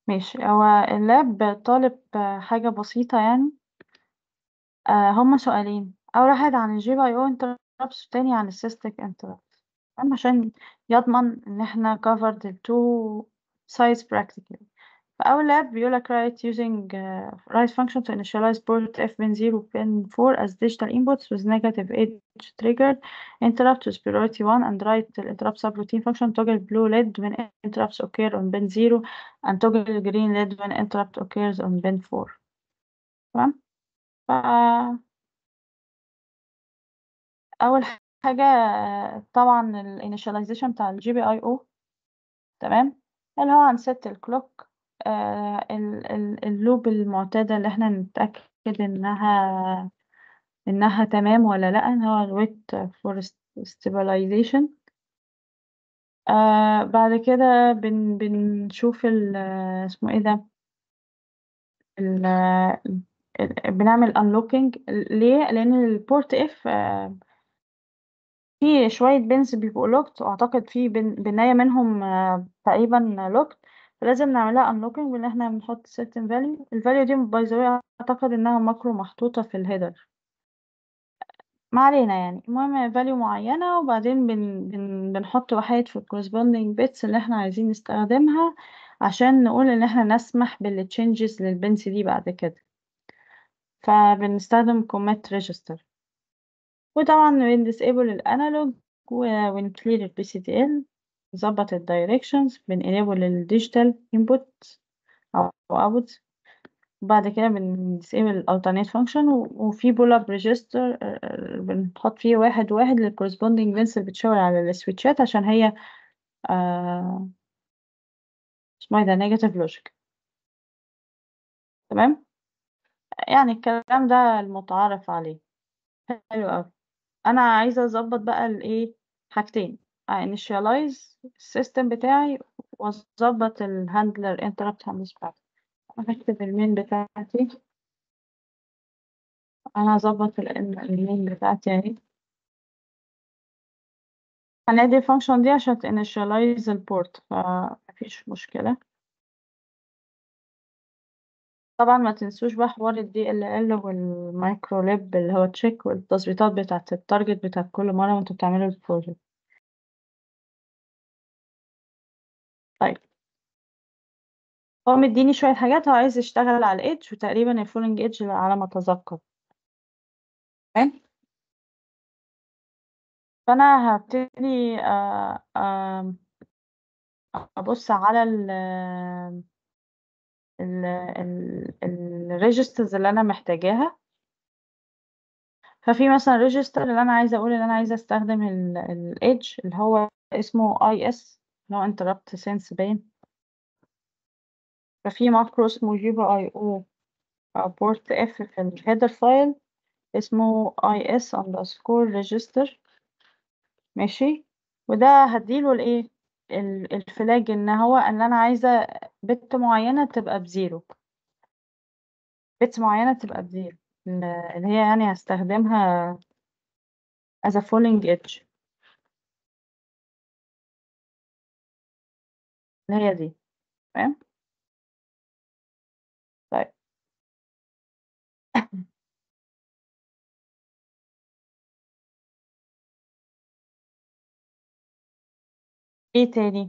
ماشي هو اللاب طالب آه، حاجة بسيطة يعني آه هما سؤالين أول واحد عن الجي بي او interrupts والتاني عن السيستك interrupts تمام عشان يضمن إن احنا covered the two sides practically فأول لاب بيقولك write using uh, write function to initialize port f pin 0 pin 4 as digital inputs with negative edge triggered interrupt with priority 1 and write the interrupt subroutine function toggle blue LED when interrupts occur on pin 0 and toggle green LED when interrupt occurs on pin 4 تمام ف أول حاجة آه، طبعا ال initialization بتاع ال GPIO تمام اللي هو هنست الكلوك آه ال ال اللوب المعتادة اللي احنا نتأكد انها انها تمام ولا لأ ان هو ال wait for stabilization آه بعد كده بن بنشوف ال اسمه ايه ده ال ال- بنعمل unlocking ليه لأن البورت اف آه في شوية بنز بيبقوا لوكت واعتقد في بن... بناية منهم آه، تقريبا لوكت فلازم نعملها unlocking بان احنا بنحط certain value الفاليو دي باي ذا اعتقد انها ماكرو محطوطة في الهيدر ما علينا يعني المهم فاليو معينة وبعدين بن... بن... بنحط وحيد في corresponding bits اللي احنا عايزين نستخدمها عشان نقول ان احنا نسمح بالتشنجز للبنس دي بعد كده فبنستخدم commit register وطبعا بن disable الانالوج ون clear ال PCTL نظبط ال directions بن enable ال digital input أو output وبعد كده بن disable ال alternate function و- وفي pull up register آه، آه، بنحط فيه واحد واحد لل corresponding pins اللي بتشاور على السويتشات عشان هي آه اسمه ايه ده negative logic تمام يعني الكلام ده المتعارف عليه حلو أوي انا عايزه اظبط بقى الايه حاجتين initialize السيستم بتاعي واظبط الهاندلر interrupt handlers بتاعتي انا هكتب المين بتاعتي انا هظبط ال- المين بتاعتي اهي هنادي الفانكشن دي عشان initialize البورت فمفيش مشكله طبعا ما تنسوش بقى حوار ال DLL والمايكرو ليب اللي هو تشيك والتظبيطات بتاعة التارجت بتاعة كل مرة وانتوا بتعملوا البروجكت طيب هو مديني شوية حاجات هو عايز يشتغل على الإيدج وتقريبا الفولنج إيدج على ما أتذكر تمام فأنا هبتدي آه، آه، أبص على ال ال ال الريجسترز اللي أنا محتاجاها ففي مثلا ريجستر اللي أنا عايزة أقول إن أنا عايزة أستخدم الإيدج اللي هو اسمه IS اللي هو interrupt sense باين ففي ماكرو اسمه جيفا اي او بورت اف في الهيدر فايل اسمه is underscore register ماشي وده هديله الايه ال- الفلاج ان هو ان انا عايزه بت معينه تبقى بزيرو بت معينه تبقى بزيرو ال- اللي هي يعني هستخدمها as a falling edge اللي هي دي تمام طيب ايه تاني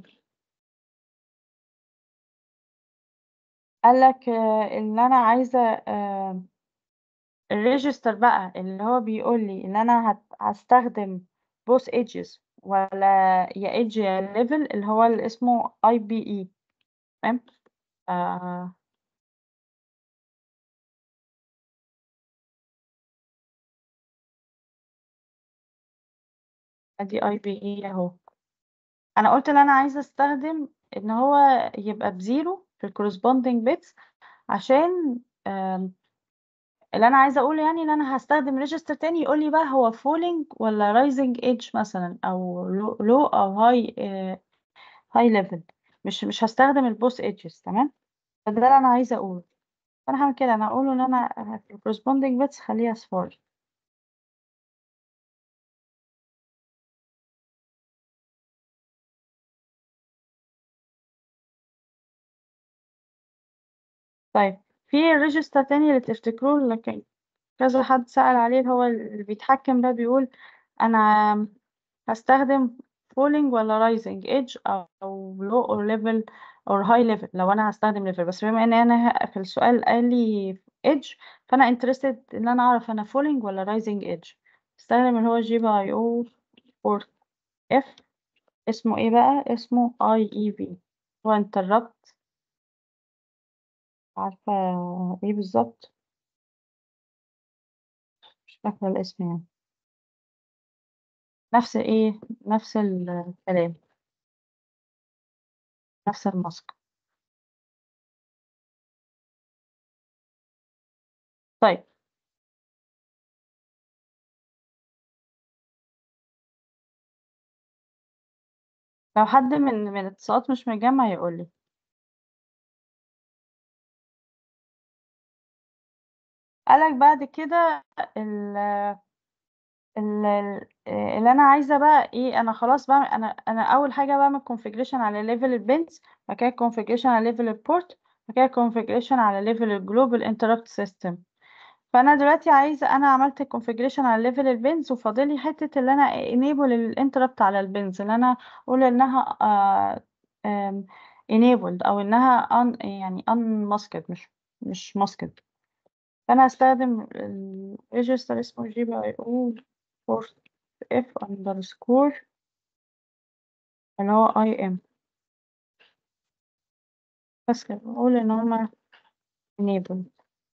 قالك آه، ان انا عايزه آه، الريجستر بقى اللي هو بيقول لي ان انا هت- هستخدم both edges ولا يا edge يا level اللي هو اللي اسمه اي بي اي تمام آه ادي اي بي اي اهو انا قلت ان انا عايزه استخدم ان هو يبقى بزيرو في الكورسبوندينج بيتس عشان آم، اللي انا عايزه اقوله يعني ان انا هستخدم ريجستر تاني يقول لي بقى هو فولينج ولا رايزنج ايدج مثلا او لو او هاي هاي ليفل مش مش هستخدم البوس ايدجز تمام فده اللي انا عايزه اقوله فانا هعمل كده انا هقوله ان انا في الكورسبوندينج بيتس خليها صفار طيب في ريجستر تاني اللي تفتكروه لكن كذا حد سأل عليه اللي هو اللي بيتحكم ده بيقول أنا هستخدم falling ولا rising edge أو low or level or high level لو أنا هستخدم level بس بما إن أنا ه- في السؤال قال لي edge فأنا interested إن أنا أعرف أنا falling ولا rising edge استخدم اللي هو جي باي أو or F اسمه إيه بقى اسمه IEV هو interrupt عارفة إيه بالظبط مش فاكرة الاسم يعني نفس إيه نفس الكلام نفس الماسك طيب لو حد من من الاتصالات مش مجمع يقول لي قالك بعد كده ال ال اللي انا عايزه بقى ايه انا خلاص بعمل انا انا اول حاجه بعمل configuration على ليفل البنز بعد كده configuration على ليفل البورت بعد كده configuration على ليفل الجلوبال انتربت سيستم فانا دلوقتي عايزه انا عملت configuration على ليفل البنز وفاضل لي حته اللي انا enable الانتربت على البنز اللي انا اقول انها آه آم، enabled او انها un يعني unmasked مش مش masked فانا هستخدم الريجستر اسمه جي بي اي او فورس اف اندرسكور اللي هو اي ام بس كده بقول ان هما enable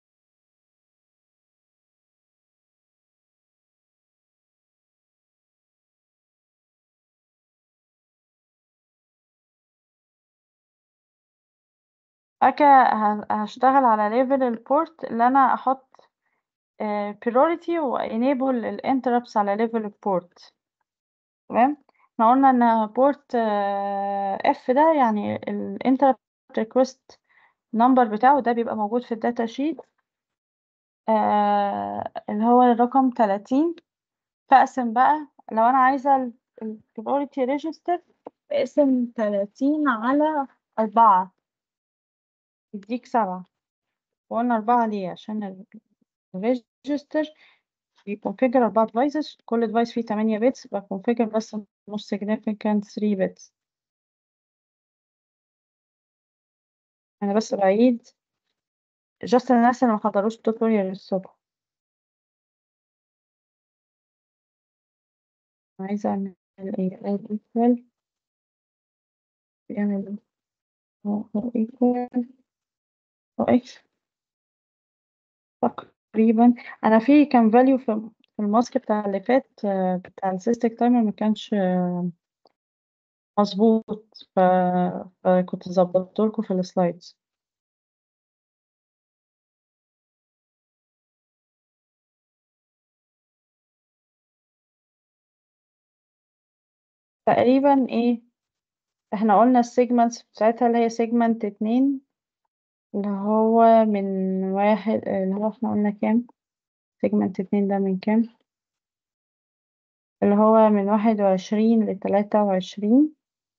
بعد كده ه- هشتغل على ليفل البورت اللي انا احط آه، priority و enable ال interrupts على level البورت تمام احنا قلنا ان بورت اف ده يعني ال interrupt request number بتاعه ده بيبقى موجود في الداتا شيت آه اللي هو الرقم 30 فاقسم بقى لو انا عايزة ال ال priority register اقسم 30 على أربعة يديك سبعة وقلنا أربعة ليه عشان ال register بيكونفيجر أربعة devices كل device فيه تمانية بيتس بكونفيجر بس نص significant 3 بيتس أنا بس بعيد just الناس اللي محضروش التوتوريال الصبح أنا عايزة أعمل إيه add equal بيعمل هو هو equal هو إيه تقريبا أنا في كان value في في الماسك بتاع اللي فات آه، بتاع السيستيك تايمر ما كانش آه، مظبوط ف... فكنت ظبطته لكم في السلايدز تقريبا ايه احنا قلنا السيجمنتس بتاعتها اللي هي سيجمنت اتنين اللي هو من واحد اللي هو احنا قلنا كام سيجمنت اتنين ده من كام اللي هو من واحد وعشرين لتلاتة وعشرين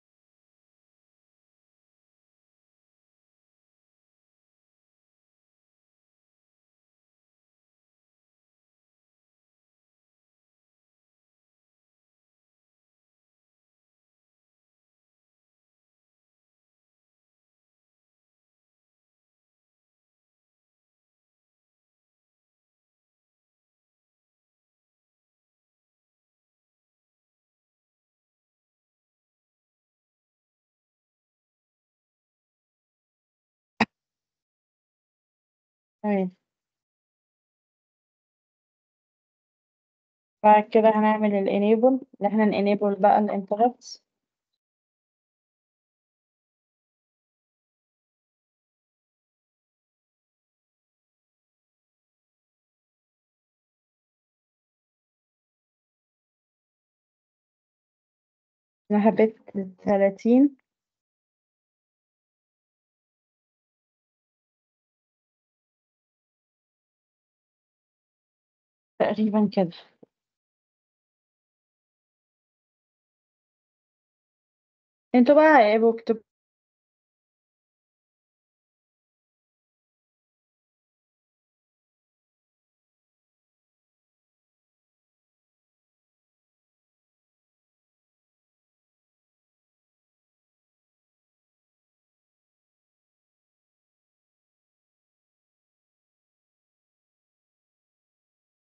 تمام بعد كده هنعمل ال enable اللي احنا ن enable بقى ال interrupts انا حبيت تلاتين تقريبا كده انتوا بقى ابقوا اكتبوا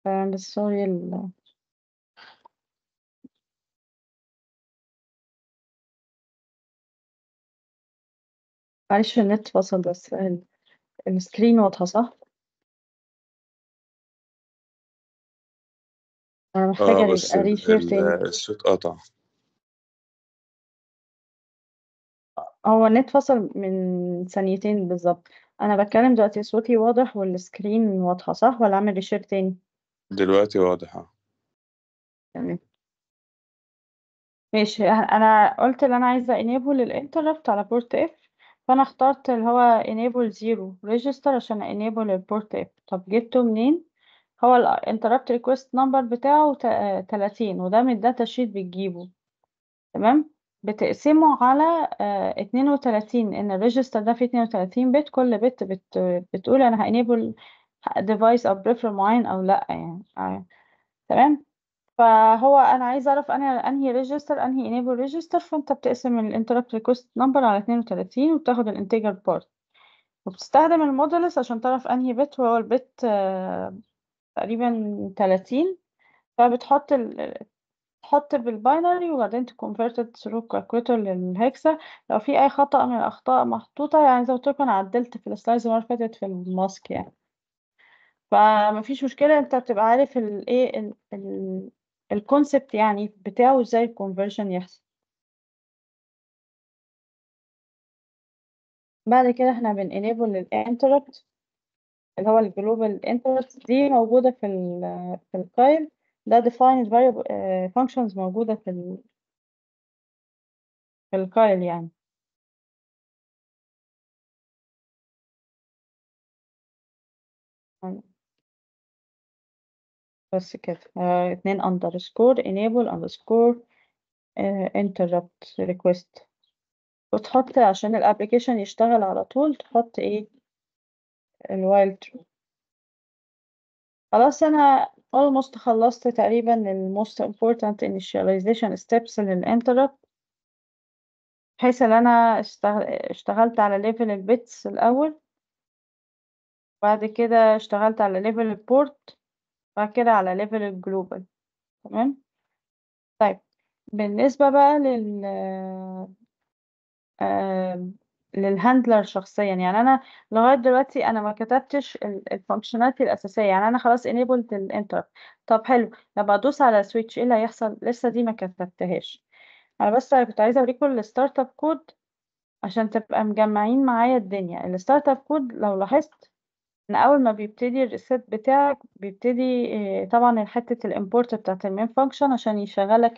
آه، بس سوري ال معلش النت فصل بس ال- السكرين واضحة صح؟ أنا محتاجة اه ري- بس ال- ريشير ال- تاني الصوت قطع هو النت فصل من ثانيتين بالظبط أنا بتكلم دلوقتي صوتي واضح والسكرين واضحة صح ولا أعمل ريشير تاني؟ دلوقتي واضحة تمام ماشي أنا قلت اللي أنا عايزة enable الانتربت على بورت اف فأنا اخترت اللي هو enable zero register عشان enable البورت اف طب جبته منين؟ هو ال interrupt request number بتاعه تا- 30 وده من الداتا شيت بتجيبه تمام بتقسمه على آه، 32 ان الريجستر ده فيه 32 بت كل بت بت بتقول انا هانيبل ديفايس او بريفر معين او لا يعني آه، تمام فهو انا عايزه اعرف انا انهي ريجستر انهي انيبل ريجستر فانت بتقسم الانتربت ريكوست نمبر على 32 وبتاخد الانتجر بارت وبتستخدم المودولس عشان تعرف انهي بت وهو البت آه، تقريبا 30 فبتحط ال... تحط بالباينري وبعدين تكونفرتد ثرو كالكوليتر للهكسا لو في اي خطأ من الاخطاء محطوطة يعني زي ما قلت لكم انا عدلت في السلايدز المرة اللي فاتت في الماسك يعني فمفيش مشكلة انت بتبقى عارف الايه الكونسبت يعني بتاعه ازاي الكونفرجن يحصل بعد كده احنا بن enable الانتربت اللي هو الجلوبال انتربت دي موجودة في ال في القائل ده defined variable آه، functions موجودة في ال في القائل يعني بس كده آه، اتنين underscore enable underscore آه، interrupt request وتحط عشان الابليكيشن يشتغل على طول تحط ايه الوايل true خلاص انا almost خلصت تقريبا ال most important initialization steps للinterrupt بحيث ان انا اشتغل- اشتغلت على ليفل البيتس الاول بعد كده اشتغلت على ليفل البورت بعد كده على ليفل الجلوبال تمام طيب بالنسبة بقى لل آم، للهاندلر شخصيا يعني انا لغايه دلوقتي انا ما كتبتش الفانكشناليتي الاساسيه يعني انا خلاص enabled الانتر طب حلو لما ادوس على سويتش ايه اللي هيحصل لسه دي ما كتبتهاش انا بس كنت عايزه اوريكم الستارت اب كود عشان تبقى مجمعين معايا الدنيا الستارت اب كود لو لاحظت ان اول ما بيبتدي الريسيت بتاعك بيبتدي إيه، طبعا حته الامبورت بتاعت المين فانكشن عشان يشغلك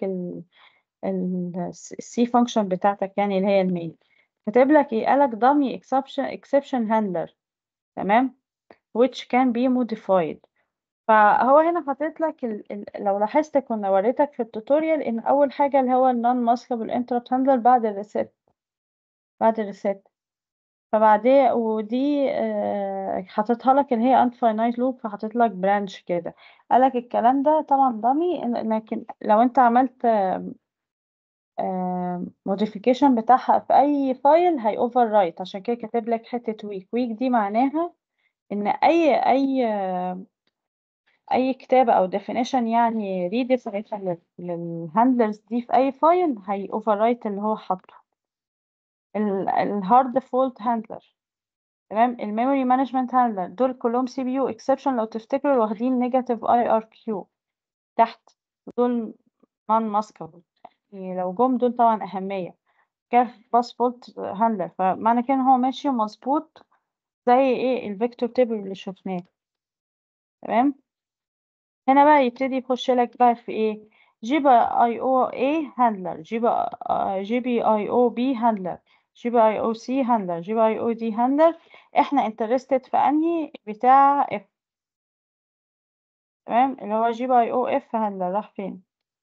السي فانكشن بتاعتك يعني اللي هي المين كاتب لك ايه قالك dummy exception exception handler تمام which can be modified فهو هنا حاطط لك ال... ال... لو لاحظت كنا وريتك في التوتوريال ان اول حاجه اللي هو النون ماسكابل interrupt handler بعد الريسيت بعد الريسيت فبعدين ودي آه، حاططها لك اللي هي unfinite loop فحاطط لك برانش كده قالك الكلام ده طبعا dummy لكن لو انت عملت موديفيكيشن بتاعها في اي فايل هي اوفر رايت عشان كده كاتب لك حته ويك ويك دي معناها ان اي اي اي كتابه او definition يعني redefinition للهاندلرز دي في اي فايل هي اوفر رايت اللي هو حاطه الهارد فولت هاندلر تمام الميموري مانجمنت هاندلر دول كلهم سي بي يو اكسبشن لو تفتكروا واخدين نيجاتيف اي ار كيو تحت دول نون ماسكابل يعني لو جم دول طبعا اهميه كاف باس فولت هاندلر فمعنى كده ان هو ماشي مظبوط زي ايه الفيكتور تيبل اللي شفناه تمام هنا بقى يبتدي يخش لك بقى في ايه جي بي اي او اي هاندلر جي بي جي بي اي او بي هاندلر جي بي اي او سي هاندلر جي بي اي او دي هاندلر احنا انترستد في انهي بتاع اف تمام اللي هو جي بي اي او اف هاندلر راح فين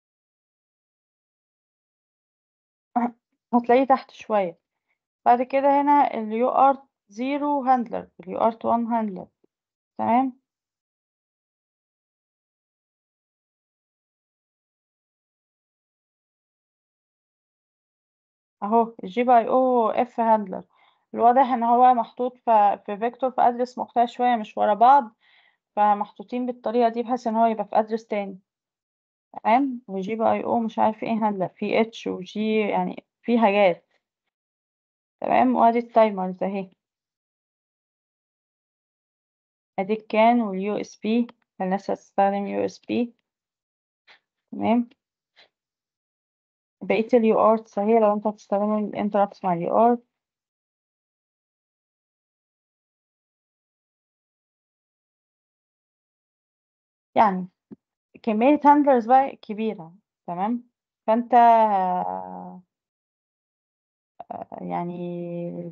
هتلاقيه تحت شويه بعد كده هنا اليو ار 0 هاندلر اليو ار 1 هاندلر تمام اهو الجي بي اي او اف هاندلر الواضح ان هو محطوط في في فيكتور في ادرس مختلف شويه مش ورا بعض فمحطوطين بالطريقة دي بحيث ان هو يبقى في ادرس تاني تمام وجي بقى اي او مش عارف ايه هندلة في اتش وجي يعني في حاجات تمام وادي التايمرز اهي ادي الكان واليو اس بي الناس هتستخدم يو اس بي تمام بقية اليو ار صحيح لو انت هتستخدم الانترابت مع اليو ار يعني كمية هاندلرز بقى كبيرة تمام فانت آه، آه، يعني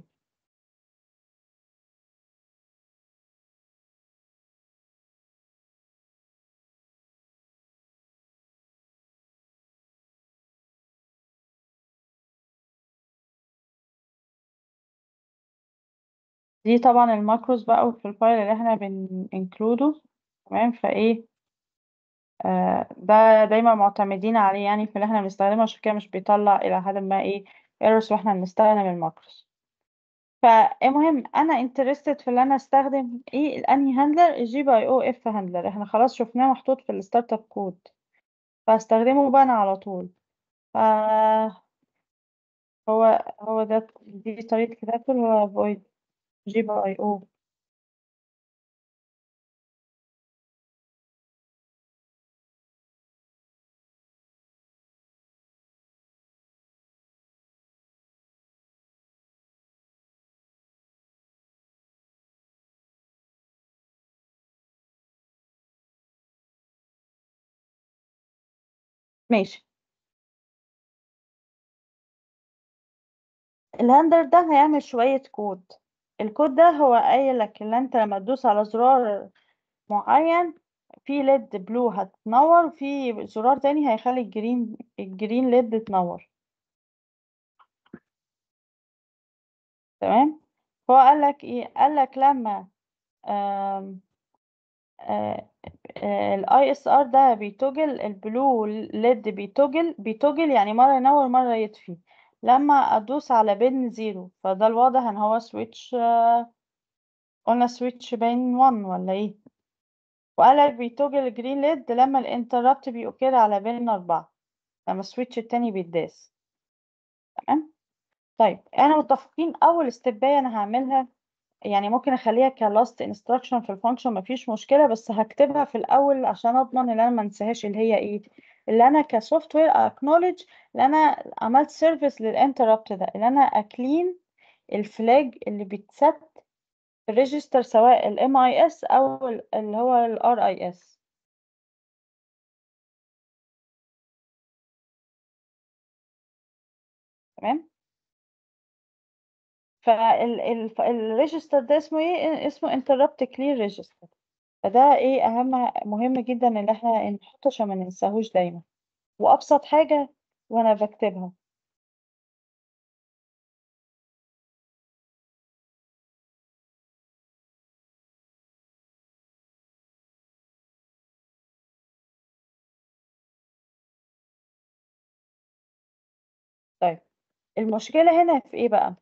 دي طبعا الماكروز بقى في الفايل اللي احنا بننكلوده تمام فايه آه ده دايما معتمدين عليه يعني في اللي احنا بنستخدمه عشان كده مش بيطلع الى حد ما ايه ايرورز واحنا بنستخدم الماكروز فالمهم انا انترستد في اللي انا استخدم ايه الانهي هاندلر الجي باي او اف هاندلر احنا خلاص شفناه محطوط في الستارت اب كود فاستخدمه بقى انا على طول ف هو هو ده دي طريقة كتابته اللي هو void جي باي او ماشي الهاندلر ده هيعمل شوية كود الكود ده هو قايل لك ان انت لما تدوس على زرار معين في ليد بلو هتنور وفي زرار تاني هيخلي الجرين الجرين ليد تنور تمام هو قال لك ايه قال لك لما الاي اس ار ده بيتوجل البلو ليد بيتوجل بيتوجل يعني مرة ينور مرة يطفي لما ادوس على بن زيرو فده الواضح ان هو سويتش قلنا سويتش بين 1 ولا ايه وقالك بيتوجل الجرين ليد لما الانتربت بيؤكد على بين أربعة لما السويتش التاني بيتداس تمام طيب انا متفقين اول ستيباية انا هعملها يعني ممكن اخليها كلاست انستراكشن في الفانكشن مفيش مشكلة بس هكتبها في الاول عشان اضمن ان انا ما انساهاش اللي هي ايه اللي انا كسوفت وير اكنولج اللي انا عملت سيرفيس للانتربت ده اللي انا اكلين الفلاج اللي بتست الريجستر سواء ال MIS او ال- اللي هو ال RIS تمام فالريجستر ده اسمه ايه اسمه interrupt clear register فده ايه اهم مهم جدا ان احنا نحطه عشان ما ننساهوش دايما وابسط حاجة وانا بكتبها طيب المشكلة هنا في ايه بقى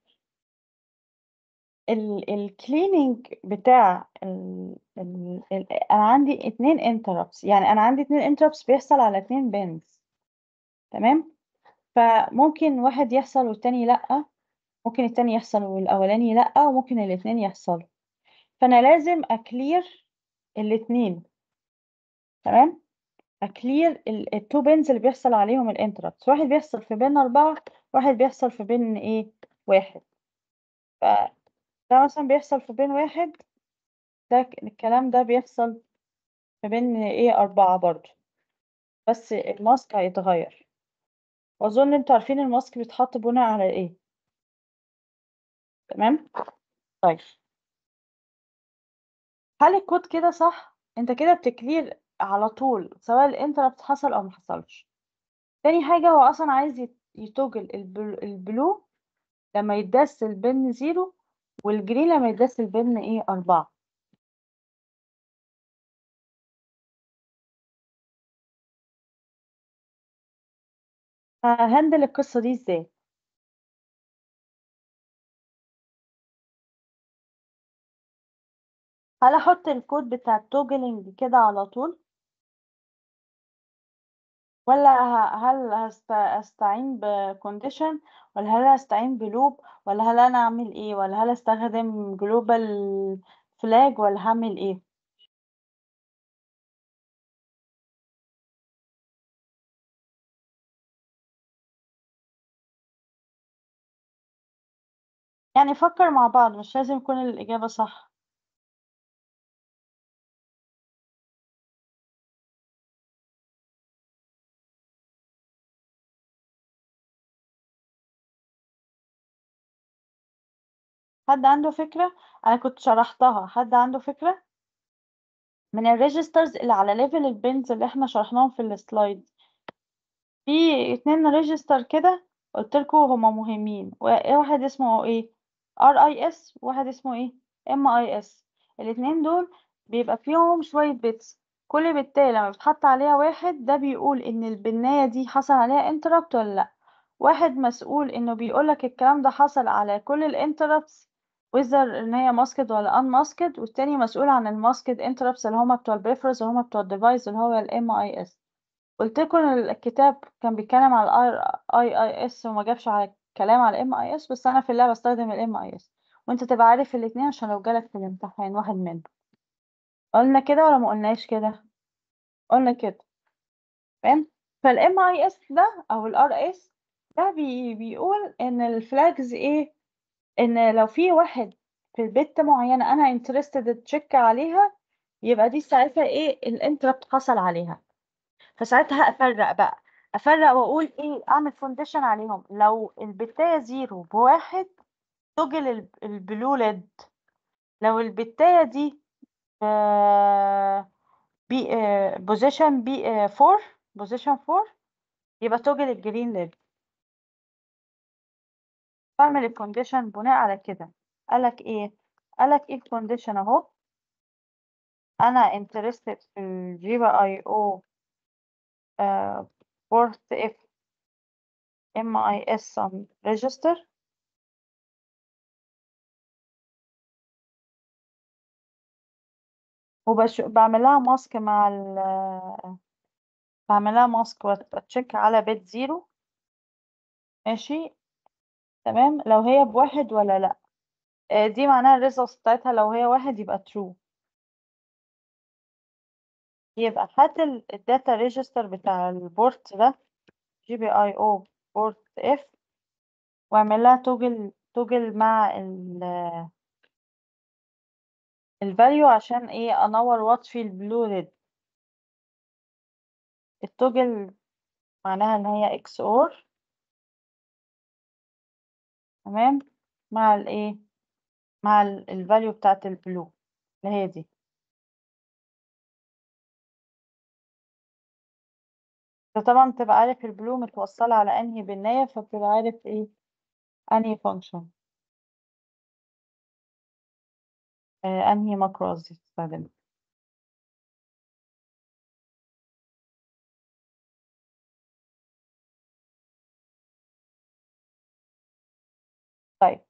الكليننج بتاع ال ال ال انا عندي اتنين انتربتس يعني انا عندي اتنين انتربتس بيحصل على اتنين بنز تمام فممكن واحد يحصل والتاني لأ ممكن التاني يحصل والأولاني لأ وممكن الاتنين يحصلوا فأنا لازم أكلير الاتنين تمام أكلير التو بنز اللي بيحصل عليهم الانتربتس واحد بيحصل في بين أربعة واحد بيحصل في بين إيه واحد فده مثلا بيحصل في بين واحد ده ك- الكلام ده بيحصل في بين إيه أربعة برضو بس الماسك هيتغير وأظن انتوا عارفين الماسك بيتحط بناء على إيه تمام طيب هل الكود كده صح انت كده بتكلير على طول سواء الانتربت حصل او ما حصلش تاني حاجة هو اصلا عايز يت- يتوجل البل- البلو لما يتداس البن زيرو والجرين لما يتداس البن ايه اربعة ههندل القصة دي ازاي هل احط الكود بتاع التوجلينج كده على طول ولا ه- هل هست- استعين بكونديشن ولا هل استعين بلوب ولا هل انا اعمل ايه ولا هل استخدم جلوبال فلاج ولا هعمل ايه يعني فكر مع بعض مش لازم يكون الإجابة صح حد عنده فكرة أنا كنت شرحتها حد عنده فكرة من الريجسترز اللي على ليفل البنز اللي احنا شرحناهم في السلايد في اتنين ريجستر كده قلت لكم هما مهمين واحد اسمه ايه ار اي اس وواحد اسمه ايه ام اي اس الاتنين دول بيبقى فيهم شوية بيتس كل بتاية لما بتحط عليها واحد ده بيقول ان البناية دي حصل عليها انتربت ولا لا واحد مسؤول انه بيقولك الكلام ده حصل على كل الانتربتس whether ان هي ماسكد ولا ان ماسكد والتاني مسؤول عن الماسكد انتربتس اللي هما بتوع البريفرز اللي هما بتوع الديفايس اللي هو الام اي اس قلت لكم الكتاب كان بيتكلم على الاي اي اس وما جابش على كلام على الام اي اس بس انا في اللعبه بستخدم الام اي اس وانت تبقى عارف الاتنين عشان لو جالك في الامتحان واحد منهم قلنا كده ولا ما قلناش كده قلنا كده فاهم فالام اي اس ده او الار اس ده بي بيقول ان الفلاجز ايه ان لو في واحد في البت معينه انا انترستد تشيك عليها يبقى دي ساعتها ايه الانتربت حصل عليها فساعتها افرق بقى افرق واقول ايه اعمل فونديشن عليهم لو البتايه زيرو بواحد توجل ال- البلو ليد لو البتايه دي آه بي بوزيشن بي فور بوزيشن فور يبقى توجل الجرين ليد بعمل الكونديشن بناء على كده قالك ايه قالك ايه الكونديشن اهو انا interested في الجي بي اي او port if MIS on register وبش بعملها ماسك مع ال بعملها ماسك واتشيك على بيت زيرو ماشي تمام لو هي بواحد ولا لا آه، دي معناها الريزلت بتاعتها لو هي واحد يبقى true يبقى هات الداتا ريجستر بتاع البورت ده جي بي اي او بورت اف واعمل لها توجل توجل مع ال الفاليو عشان ايه انور واطفي البلو ريد التوجل معناها ان هي اكس اور تمام مع الايه مع الفاليو بتاعت البلو اللي هي دي فطبعا تبقى عارف البلو متوصلة على انهي بناية فبتبقى عارف ايه انهي فانكشن آه انهي ماكرو قصدي تستخدم طيب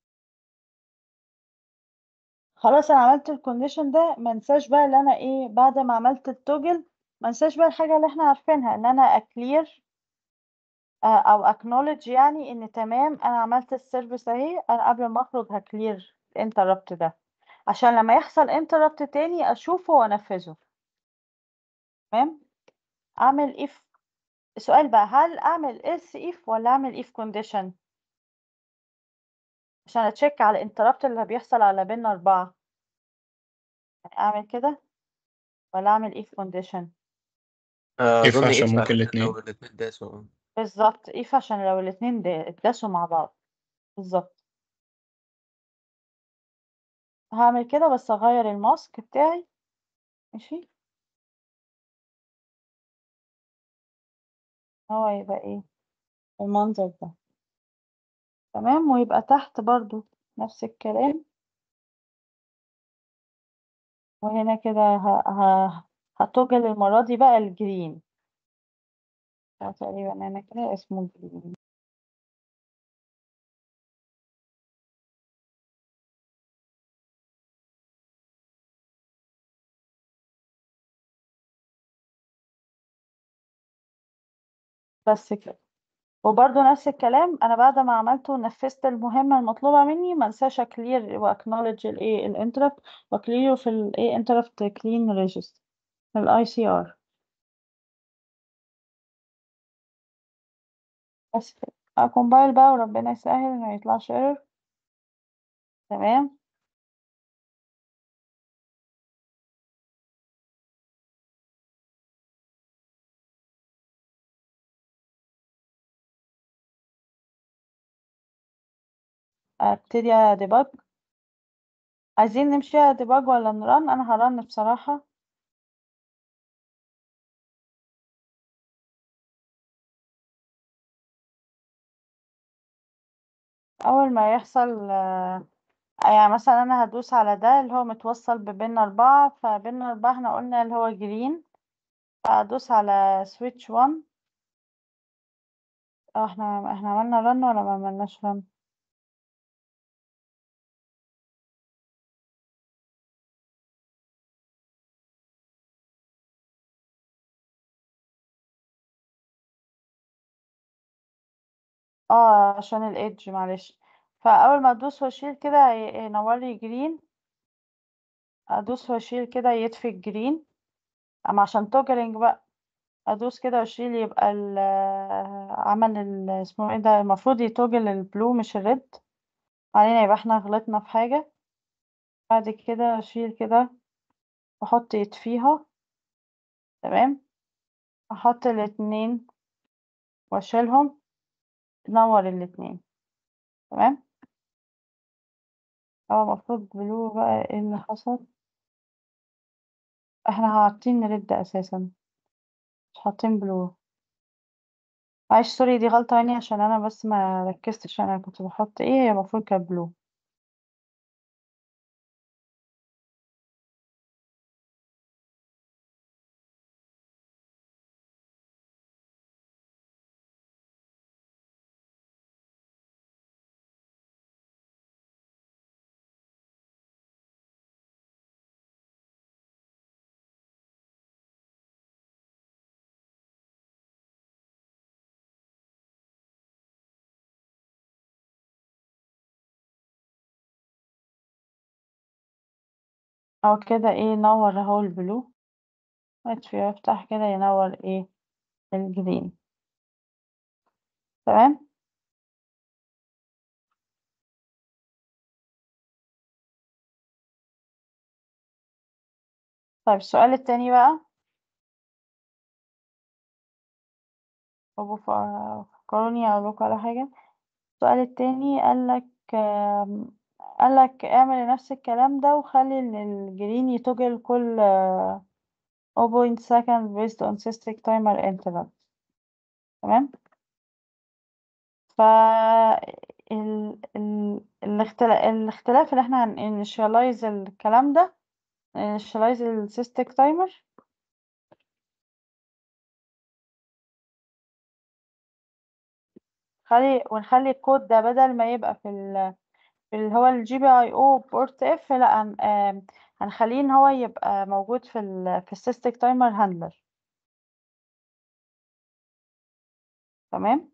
خلاص انا عملت الكونديشن ده ما انساش بقى اللي انا ايه بعد ما عملت التوجل ما انساش بقى الحاجة اللي احنا عارفينها ان انا اكلير او اكنولج يعني ان تمام انا عملت السيرفيس اهي انا قبل ما اخرج هكلير الانتربت ده عشان لما يحصل انتربت تاني اشوفه وانفذه تمام اعمل اف السؤال بقى هل اعمل else if ولا اعمل if condition عشان اتشيك على الانتربت اللي بيحصل على بين اربعة يعني اعمل كده ولا اعمل if condition آه، كيف أظن عشان إف ممكن عشان الاتنين لو الاتنين داسوا بالظبط if عشان لو الاتنين دا- اتداسوا مع بعض بالظبط هعمل كده بس اغير الماسك بتاعي ماشي هو يبقى ايه المنظر ده تمام ويبقى تحت برضو نفس الكلام وهنا كده ه... ه... هتوجل المرة دي بقى الجرين تقريبا هنا كده اسمه جرين بس كده وبرضه نفس الكلام انا بعد ما عملته ونفذت المهمة المطلوبة مني ما انساش اكلير واكنولج الايه الانتربت واكليره في الايه انتربت كلين ريجستر الاي سي ار بس كده اكمبايل بقى وربنا يسهل ما يطلعش ايرور تمام ابتدي اديباج عايزين نمشي ديباج ولا نرن انا هرن بصراحة اول ما يحصل آه، يعني مثلا انا هدوس على ده اللي هو متوصل ببين اربعة فبين اربعة احنا قلنا اللي هو جرين فادوس على سويتش 1 اه احنا احنا عملنا رن ولا ما عملناش رن اه عشان الايدج معلش فاول ما ادوس واشيل كده ي- ينور لي جرين ادوس واشيل كده يطفي الجرين اما عشان توجلينج بقى ادوس كده واشيل يبقى ال عمل ال اسمه ايه ده المفروض يتوجل البلو مش الريد علينا يبقى احنا غلطنا في حاجة بعد كده اشيل كده واحط يطفيها تمام احط الاتنين واشيلهم نور الاتنين تمام اه المفروض بلو بقى ايه اللي حصل احنا حاطين ريد اساسا مش حاطين بلو معلش سوري دي غلطة مني عشان انا بس ما ركزتش انا كنت بحط ايه هي المفروض كانت بلو او كده ايه نور اهو البلو اطفي وافتح كده ينور ايه الجرين تمام طيب السؤال التاني بقى أبو ف- فكروني أقولك على حاجة السؤال التاني قالك آم، قالك اعمل نفس الكلام ده وخلي ال- الجرين يتوجل كل آه، 0.2 second based on system timer interrupt تمام ف ال... ال... الاختلاف الاختلاف اللي احنا هن initialize الكلام ده initialize السيستم تايمر خلي ونخلي الكود ده بدل ما يبقى في ال... في اللي هو الجي بي اي او بورت اف لا هن... آم، هنخليه ان هو يبقى موجود في ال... في السيستم تايمر هاندلر تمام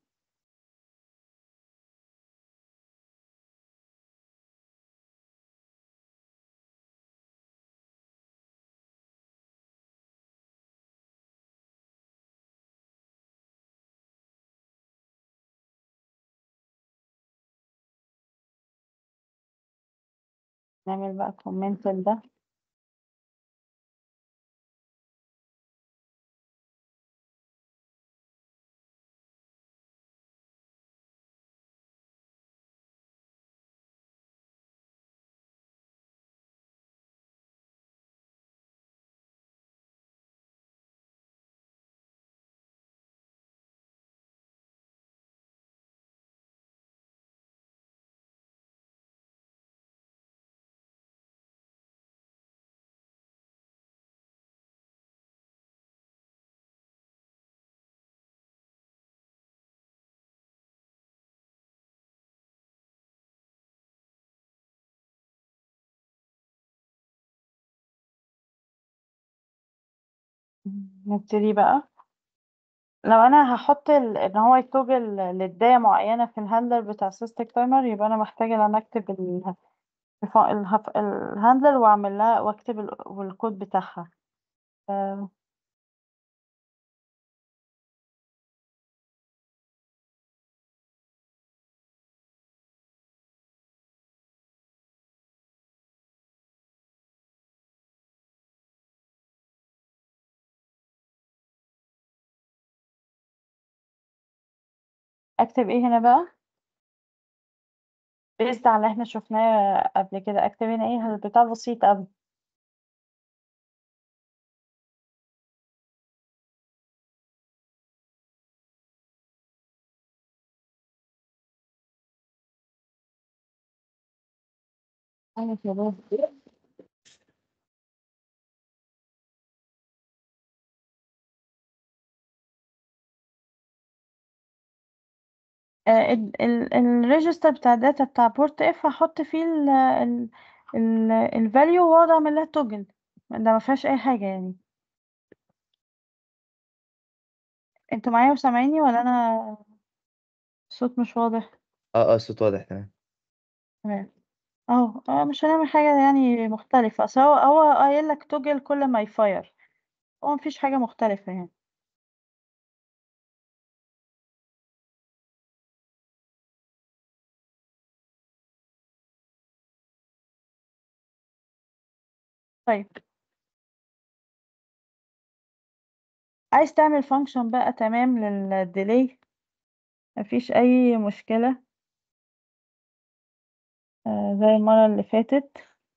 نعمل بقى كومنت ده نبتدي بقى لو انا هحط ال... ان هو يتوجل للداية معينة في الهاندلر بتاع سيستك تايمر يبقى انا محتاجة ان انا اكتب ال... الف... الهف... الهاندلر واعمل لها واكتب ال... الكود بتاعها آه، اكتب ايه هنا بقى بيزد على اللي احنا شفناه قبل كده اكتب هنا ايه بتاع بسيط قوي أيوة يا بابا. آه، ال ال الريجستر بتاع الداتا بتاع بورت اف هحط فيه ال ال ال الفاليو واقعد اعمل لها توجل ده ما فيهاش اي حاجه يعني انتوا معايا وسامعيني ولا انا الصوت مش واضح اه اه الصوت واضح تمام تمام اهو آه، مش هنعمل حاجه يعني مختلفه اصل هو هو قايل لك توجل كل ما يفاير هو مفيش حاجه مختلفه يعني طيب عايز تعمل فانكشن بقى تمام للديلي مفيش اي مشكله آه، زي المره اللي فاتت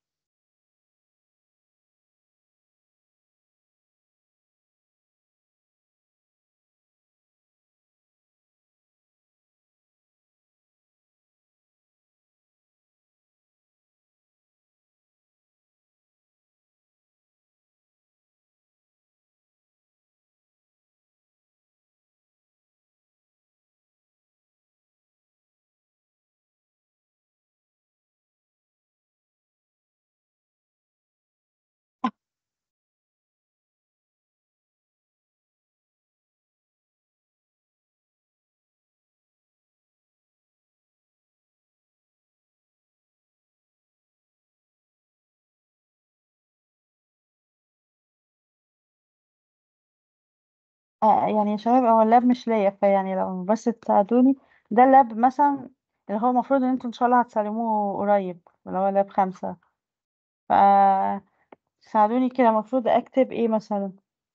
آه يعني يا شباب هو اللاب مش ليا فيعني لو بس تساعدوني ده اللاب مثلا اللي هو المفروض ان انتوا ان شاء الله هتسلموه قريب اللي هو لاب خمسة ف ساعدوني كده المفروض اكتب ايه مثلا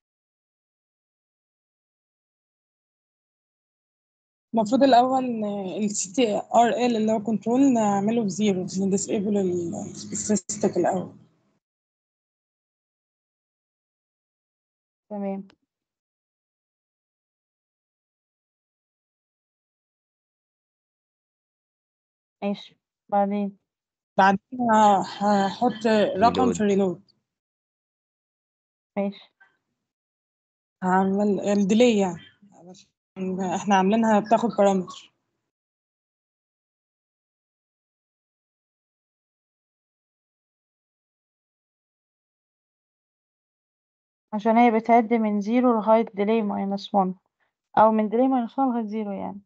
المفروض الأول ال CTRL اللي هو كنترول نعمله بزيرو نديسيبل الستاتستيك الأول تمام ماشي بعدين بعدين هحط رقم في الريلود ماشي هعمل الديلي يعني علشان احنا عاملينها بتاخد بارامتر عشان هي بتعد من زيرو لغاية ديلي ماينس ون او من ديلي ماينس ون لغاية زيرو يعني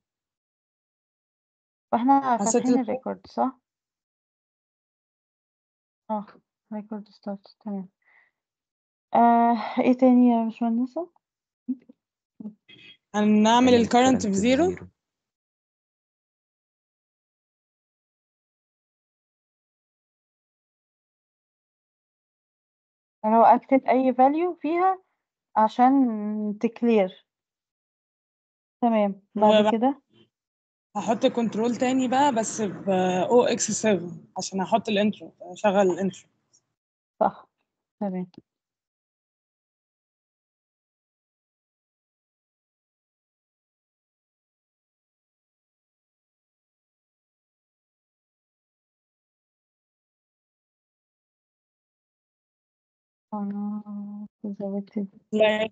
واحنا حسيت فاتحين ال- الريكورد صح؟ اه ريكورد ستارت تمام آه ايه تاني يا باشمهندسة؟ هنعمل يعني الكرنت current بزيرو بزيرو. يعني هو اكتب اي value فيها عشان تكلير تمام بعد وبعد- كده هحط كنترول تاني بقى بس ب OX7 عشان احط الانترو اشغل الانترو صح تمام انا زودت لا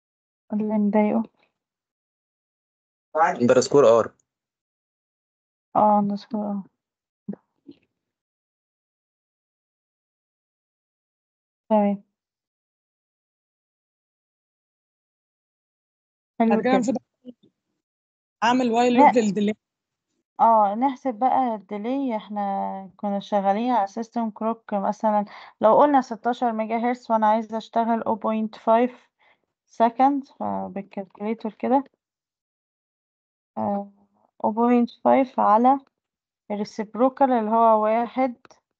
اللي مضايقه اندرسكور ار اه underscore اه تمام حلو بعد كده كده المفروض اعمل وايل لا لوب للديلي اه نحسب بقى الديلي احنا كنا شغالين على سيستم كلوك مثلا لو قلنا 16 ميجا هرتز وانا عايزة اشتغل 0.5 سكند فبالكالكوليتور كده آه، 0.5 على الريسبروكال اللي هو واحد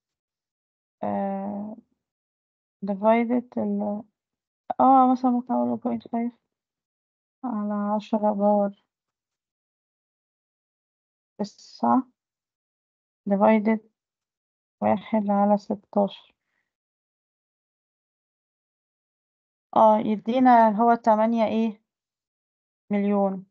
آه، divided ال اه مثلا ممكن اقول 0.5 على عشرة باور تسعة divided واحد على ستاشر اه يدينا هو تمانية ايه مليون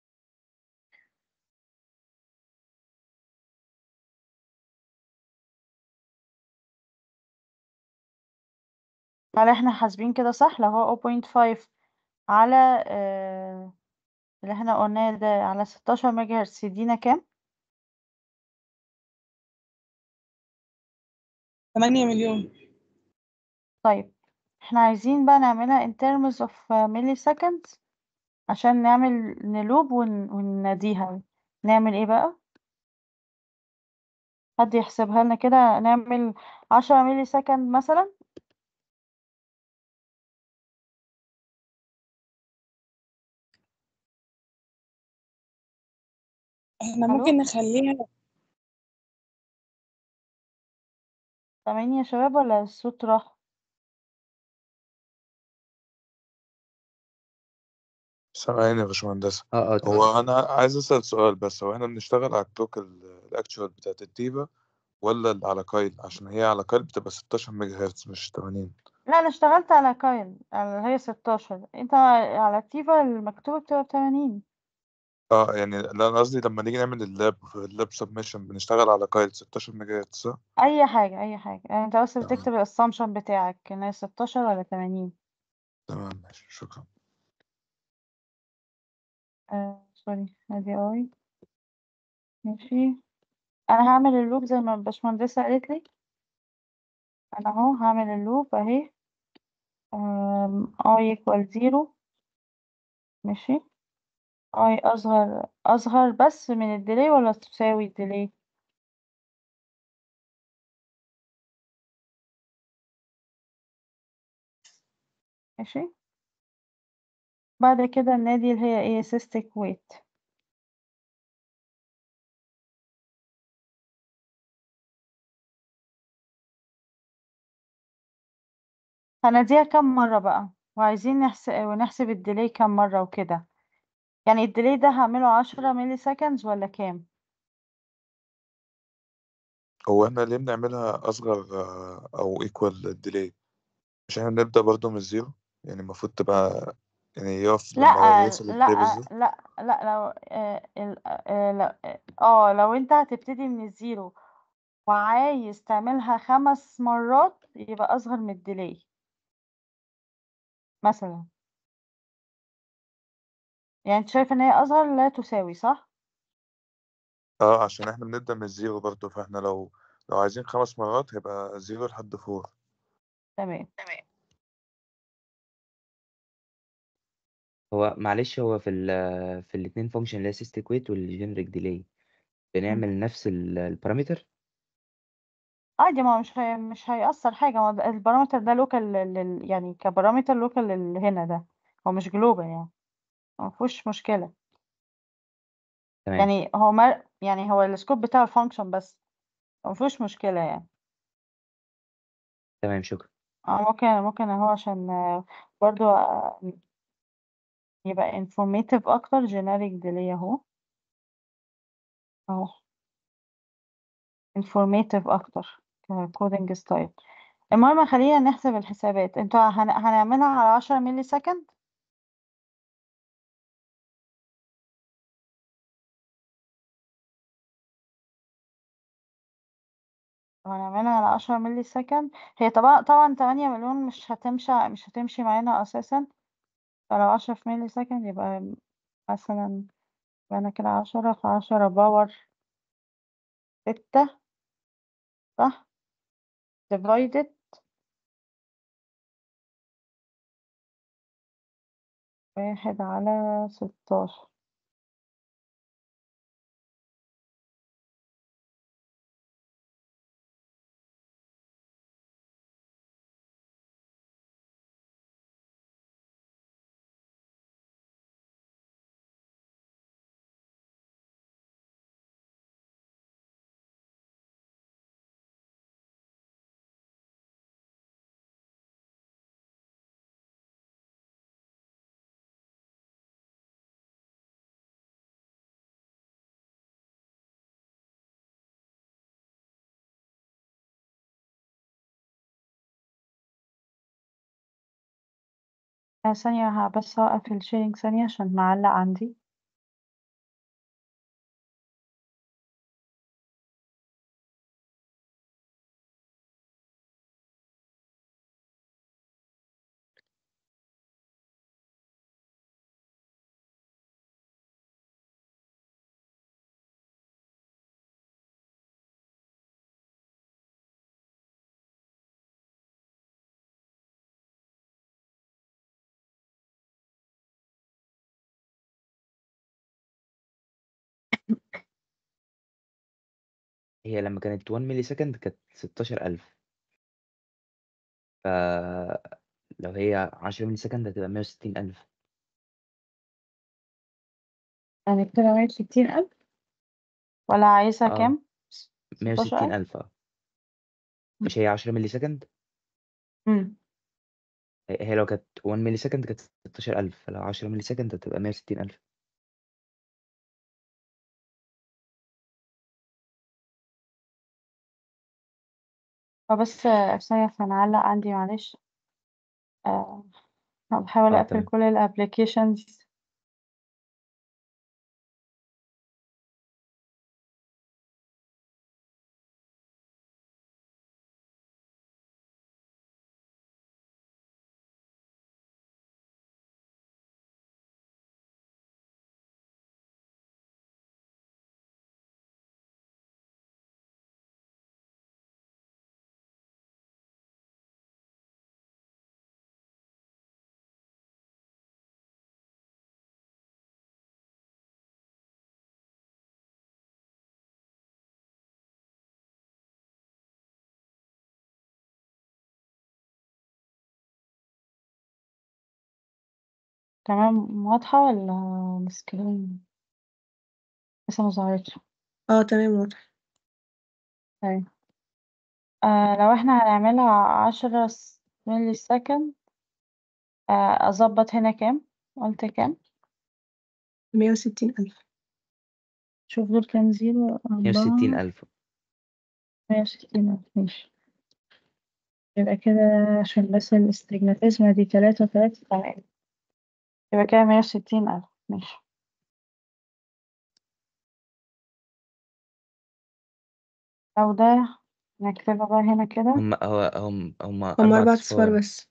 هل احنا حاسبين كده صح لو هو 0.5 على آه اللي احنا قلناه ده على ستاشر ميجا هرتز يدينا كام 8 مليون طيب احنا عايزين بقى نعملها in terms of milliseconds عشان نعمل نلوب ون... ونناديها نعمل ايه بقى حد يحسبها لنا كده نعمل عشرة ميلي سكند مثلا احنا الو ممكن نخليها سامعيني يا شباب ولا الصوت راح سامعين يا باشمهندس اه اه تمام هو أنا عايز أسأل سؤال بس هو احنا بنشتغل على الكلوك ال- الأكتشوال بتاعت الديفا ولا اللي على كايل عشان هي على كايل بتبقى 16 ميجا هرتز مش 80 لا انا اشتغلت على كايل على هي 16 انت على تيفا المكتوبة بتبقى 80 اه يعني لا أنا قصدي لما نيجي نعمل اللاب في اللاب سبمشن بنشتغل على كايل 16 ميجا هرتز صح؟ اي حاجة اي حاجة يعني انت بس تمام بتكتب الاسامبشن بتاعك ان هي 16 ولا 80 تمام ماشي شكرا آه سوري ادي اي ماشي انا هعمل اللوب زي ما الباشمهندسة قالت لي انا اهو هعمل اللوب اهي اي equal زيرو ماشي اي اصغر اصغر بس من الديلي ولا تساوي الديلي ماشي بعد كده النادي اللي هي ايه سيستيك ويت هناديها كم مرة بقى وعايزين نحسب ونحسب الديلي كم مرة وكده يعني الديلي ده هعمله عشرة ميلي سكندز ولا كام هو احنا ليه بنعملها أصغر آه، أو equal الديلي عشان احنا نبدأ برضه من الزيرو يعني المفروض تبقى يعني يقف لا لما يوصل لا الديلي بالظبط لا لا لو اه ال- اه لا اه لو انت هتبتدي من الزيرو وعايز تعملها خمس مرات يبقى اصغر من الديلي مثلا يعني انت شايف ان هي اصغر لا تساوي صح اه عشان احنا بنبدأ من الزيرو برضه فاحنا لو لو عايزين خمس مرات هيبقى زيرو لحد فور تمام هو معلش هو في ال في الاتنين فانكشن اللي هي سيستيك ويت والجنريك ديلي بنعمل نفس ال- البارامتر عادي ما هو مش هي مش هيأثر حاجة ما هو ده- البارامتر ده لوكال لل يعني كبارامتر لوكال اللي هنا ده هو مش جلوبال يعني ما فيهوش مشكلة تمام يعني هو ما يعني هو السكوب بتاع الفانكشن بس ما فيهوش مشكلة يعني تمام شكرا اه ممكن ممكن اهو عشان آه، برضو آه، يبقى informative اكتر generic delay اهو اهو informative اكتر كودينج ستايل المهم خلينا نحسب الحسابات انتوا هن... هنعملها على 10 ملي سكند هنعملها على 10 ملي سكند هي طبعا طبعا 8 مليون مش هتمشي مش هتمشي معانا اساسا فلو 10 في ملي سكند يبقى مثلا يبقى انا كده 10 في 10 باور ستة صح divided واحد على ستاشر آه، ثانية ه- بس هوقف الشيرنج ثانية عشان معلق عندي هي لما كانت 1 ملي سكند كانت 16000 ف لو هي 10 ملي سكند هتبقى 160000 يعني كده مية وستين ألف ولا عايزها اه كام؟ ستاشر ألف 160000 اه مش هي 10 ملي سكند مم. هي هي لو كانت 1 ملي سكند كانت 16000 فلو 10 ملي سكند هتبقى 160000 هو بس آه، ثانية عشان أعلق عندي معلش آه، بحاول اه أقفل تمام كل الابليكيشنز تمام واضحة ولا السكرين لسه مظهرتش اه تمام واضح طيب آه لو احنا هنعملها عشرة ملي سكند آه أظبط هنا كام قلت كام مية وستين ألف شوف دول كام زيرو أربعة 160000 مية وستين ألف ماشي يبقى كده عشان بس الاستجماتيزم دي تلاتة وتلاتة تمام يبقى كده مية وستين ألف ماشي لو ده نكتبها بقى هنا كده هم هو هم هم هم أربع أربع أصفار أصفار بس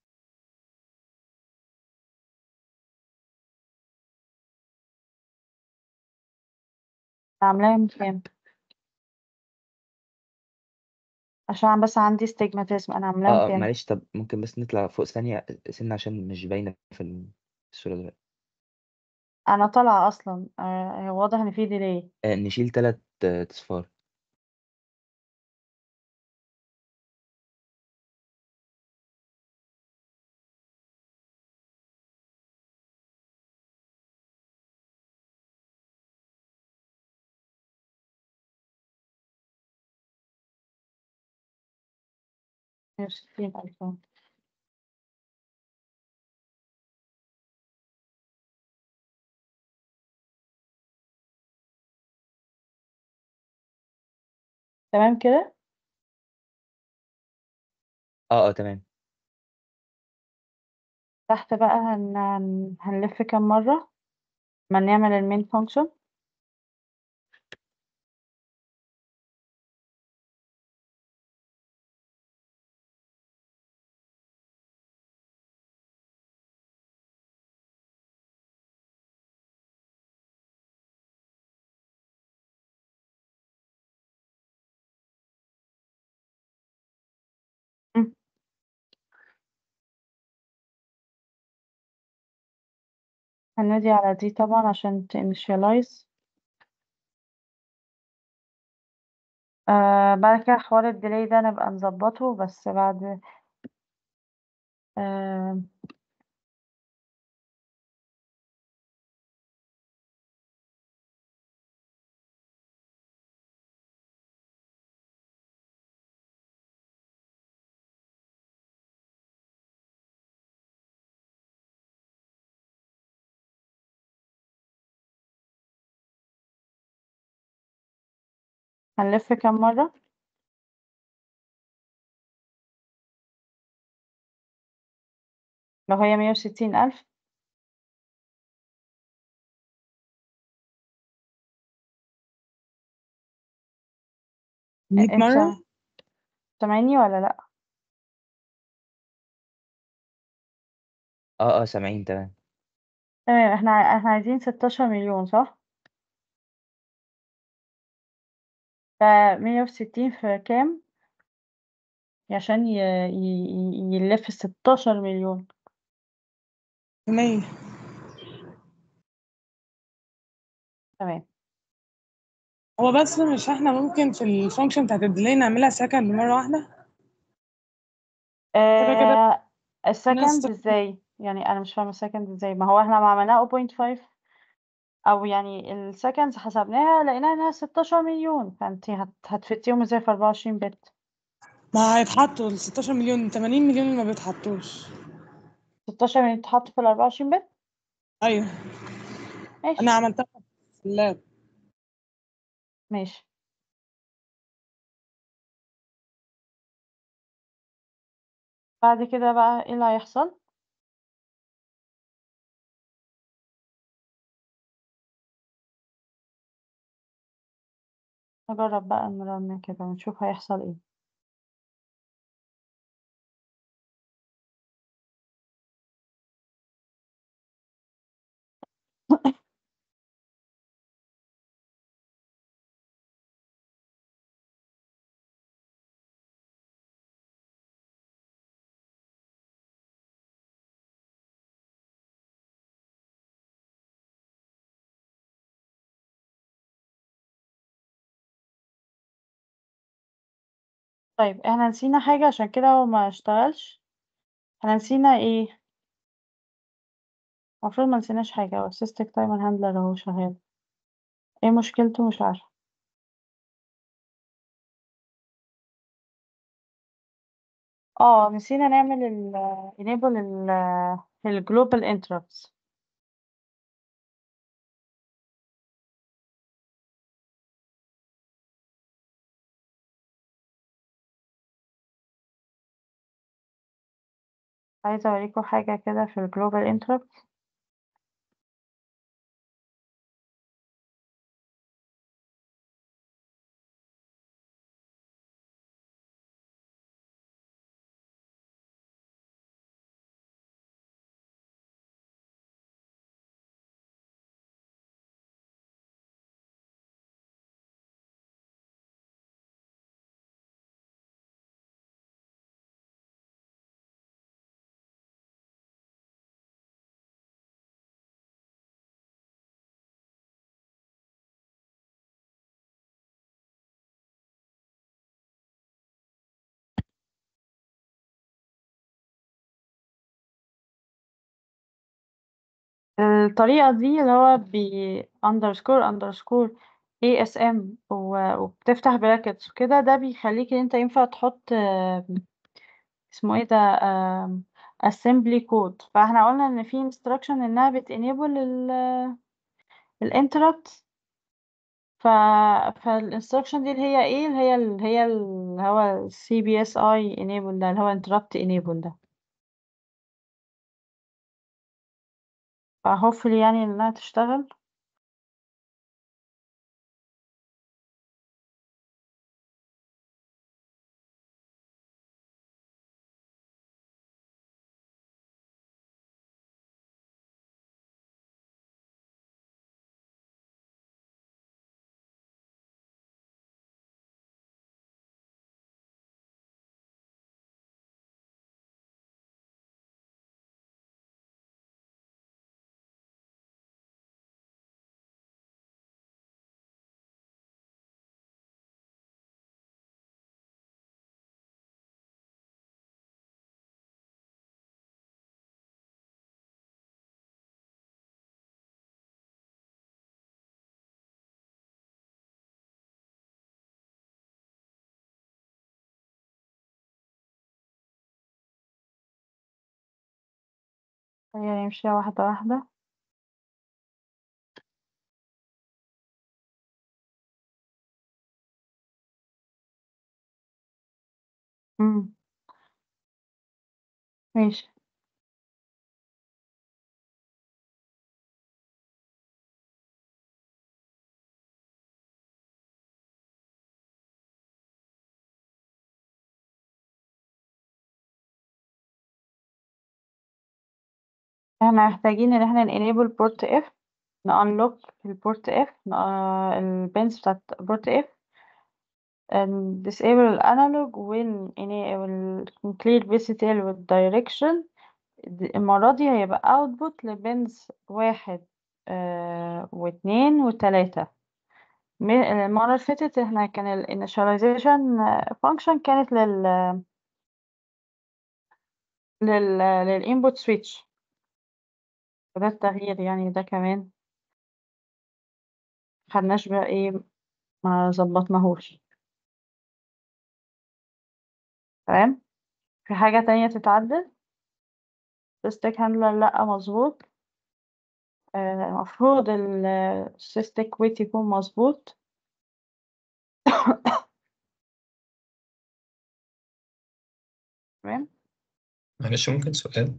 عاملاهم كام عشان بس عندي استجماتيزم أنا عاملاهم اه اه كام معلش طب ممكن بس نطلع فوق ثانية سنة عشان مش باينة في الصورة دلوقتي أنا طالعة أصلا آه واضح إن في ديلي آه نشيل تلات آه، أصفار مية وستين ألف أهو. تمام كده اه اه تمام تحت بقى هن... هن- هنلف كام مرة ما نعمل المين فانكشن هنادي على دي طبعا عشان تinitialize آه بعد كده حوار الديلي ده نبقى نظبطه بس بعد آه هنلف كام مرة لو هي مية وستين ألف مية انت مرة سامعني ولا لأ اه اه سامعين تمام تمام احنا ع- احنا عايزين ستاشر مليون صح فمية وستين في كام عشان ي... ي... ي- يلف ستاشر مليون مية تمام هو بس مش احنا ممكن في الفانكشن بتاعت الديلي نعملها سكند مرة واحدة كده كده آه السكند نست- ازاي يعني انا مش فاهمه السكند ازاي ما هو احنا لما عملناها 0.5 او يعني السكندز حسبناها لقينا انها 16 مليون فانت هت... هتفتيهم ازاي في 24 بت ما هيتحطوا ال 16 مليون 80 مليون اللي ما بيتحطوش 16 مليون تحط في ال 24 بت ايوه ماشي انا عملتها في اللاب ماشي بعد كده بقى ايه اللي هيحصل نجرب بقى نرن كده ونشوف هيحصل ايه طيب احنا نسينا حاجة عشان كده هو ما اشتغلش احنا نسينا ايه المفروض ما نسيناش حاجة هو السيستك تايمر هاندلر اهو شغال ايه مشكلته مش عارفة اه نسينا نعمل ال enable ال ال global interrupts عايزة اوريكم حاجة كده في ال global interrupts الطريقة دي اللي هو بي underscore underscore ASM و- وبتفتح براكتس وكده ده بيخليك ان انت ينفع تحط آه، اسمه ايه ده آم، assembly code فاحنا قلنا ان في instruction انها بت enable ال ال interrupt ف فالinstruction دي اللي هي ايه اللي هي اللي هي اللي هو CBSI enable ده اللي هو interrupt enable ده ف hopefully يعني انها تشتغل خلينا نمشيها واحدة واحدة امم ماشي احنا محتاجين ان احنا enable port F unlock البورت F البنز بتاعت port F and disable الانالوج وال enable complete VCTL والdirection المرة دي هيبقى output لبنز واحد آه واتنين وتلاتة م- المرة اللي فاتت احنا كان ال initialization function كانت لل لل للinput switch وده التغيير يعني ده كمان مخدناش بقى ايه ما ظبطناهوش تمام في حاجة تانية تتعدل الستيك هاندلر لأ مظبوط آه، المفروض السيستيك ويت يكون مظبوط تمام معلش ممكن سؤال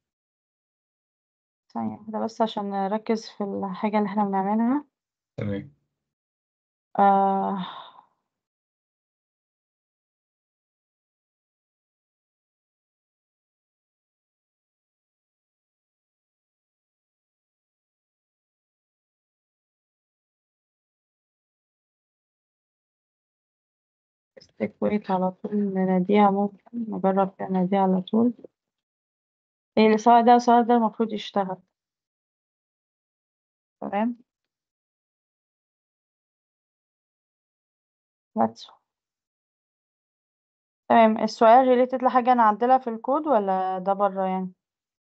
ثانية واحدة بس عشان نركز في الحاجة اللي احنا بنعملها تمام آه ستيك ويت على طول نناديها ممكن نجرب كده نناديها على طول ايه السؤال ده السؤال ده المفروض يشتغل تمام بس تمام السؤال ريليتد لحاجة نعدلها في الكود ولا ده بره يعني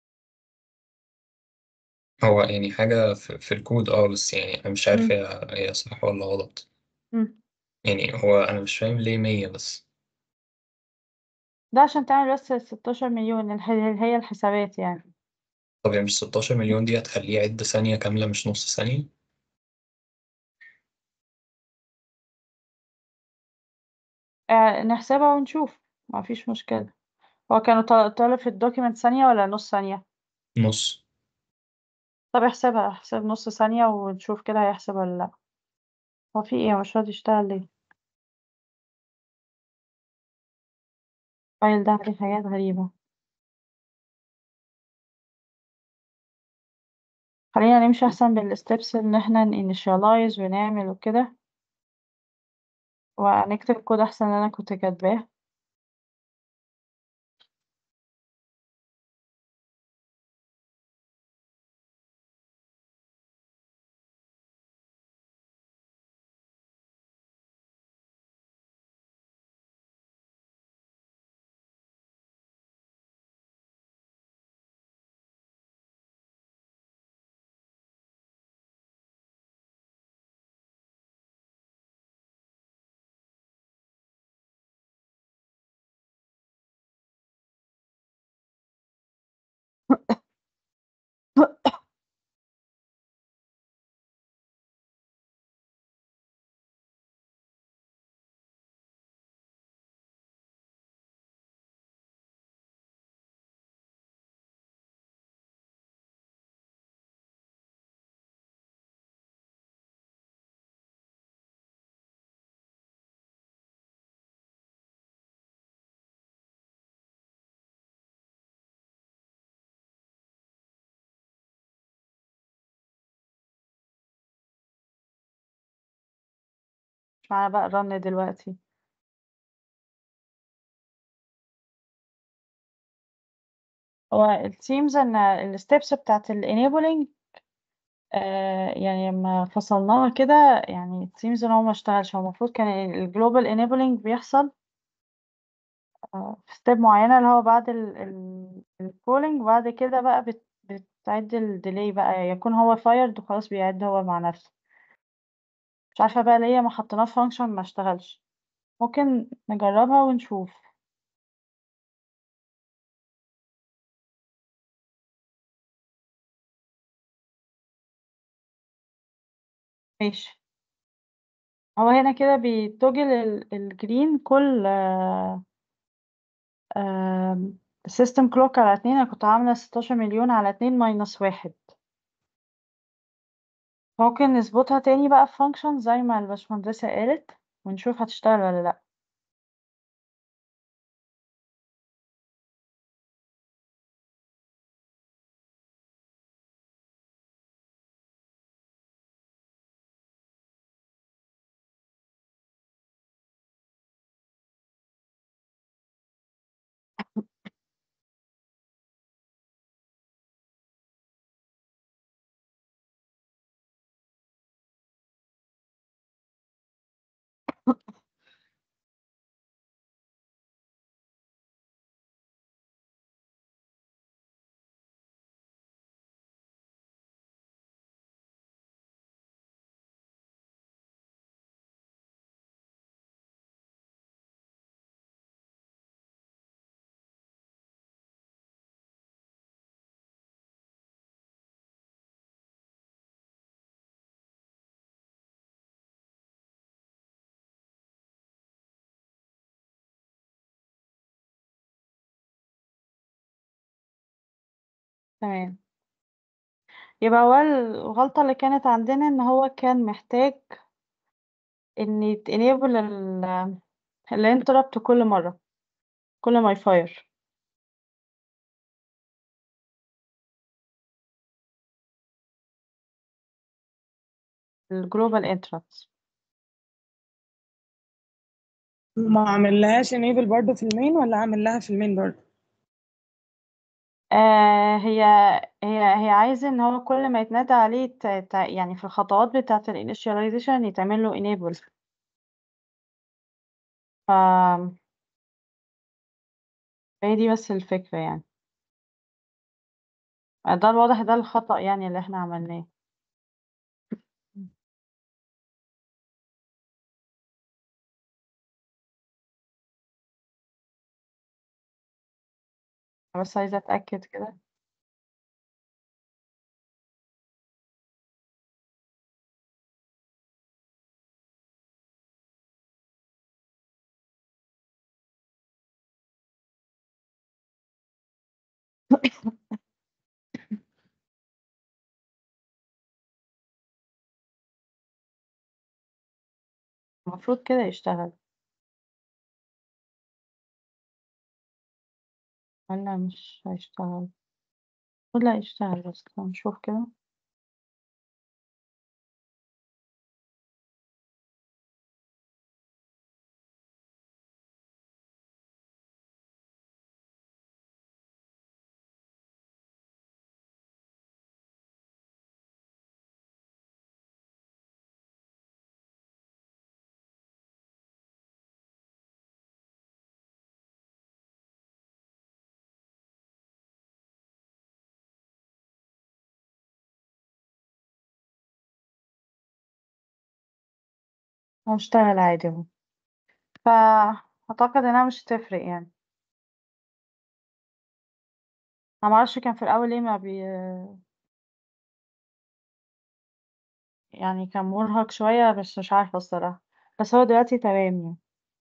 هو يعني حاجة في, في الكود اه بس يعني أنا مش عارف مم. هي هي صح ولا غلط مم. يعني هو أنا مش فاهم ليه مية بس ده عشان تعمل بس ستاشر مليون الح- اللي هي الحسابات يعني طب يعني مش ستاشر مليون دي هتخليه يعد ثانية كاملة مش نص ثانية آه نحسبها ونشوف ما فيش مشكلة هو كانوا طال- طالب في الدوكيمنت ثانية ولا نص ثانية نص طب احسبها احسب نص ثانية ونشوف كده هيحسب ولا لأ هو في ايه مش راضي يشتغل ليه الفايل ده عليه حاجات غريبة خلينا نمشي احسن بالستبس ان احنا initialize ونعمل وكده ونكتب الكود احسن اللي انا كنت كاتباه مش معانا بقى الرن دلوقتي هو it seems ان الستبس بتاعت ال enabling آه يعني لما فصلناها كده يعني it seems ان هو ما اشتغلش هو المفروض كان ال global enabling بيحصل آه في ستيب معينة اللي هو بعد ال ال الكولينج وبعد كده بقى بت بتعد الديلي بقى يكون هو fired وخلاص بيعد هو مع نفسه مش عارفة بقى ليه ما حطيناه في function ما اشتغلش ممكن نجربها ونشوف ماشي هو هنا كده بيتوجل ال- الجرين كل سيستم كلوك على اتنين انا كنت عاملة ستاشر مليون على اتنين ماينس واحد ممكن نظبطها تاني بقى في فانكشن زي ما الباشمهندسة قالت ونشوف هتشتغل ولا لأ تمام يبقى هو الغلطة اللي كانت عندنا ان هو كان محتاج ان يتنيبل ال الانتربت كل مرة كل ما يفاير الجلوبال انتربت ما عملهاش enable برضه في المين ولا عامل لها في المين برضه آه هي هي هي عايزة ان هو كل ما يتنادى عليه ت- ت- يعني في الخطوات بتاعة الانيشاليزيشن يتعمل له enable ف هي دي بس الفكرة يعني ده الواضح ده الخطأ يعني اللي احنا عملناه بس عايزة اتأكد كده المفروض كده يشتغل ولا مش هيشتغل ولا يشتغل بس نشوف كده هو اشتغل عادي اهو فأعتقد انها مش هتفرق يعني انا معرفش كان في الأول ليه ما بي يعني كان مرهق شوية بس مش عارفة الصراحة بس هو دلوقتي تمام يعني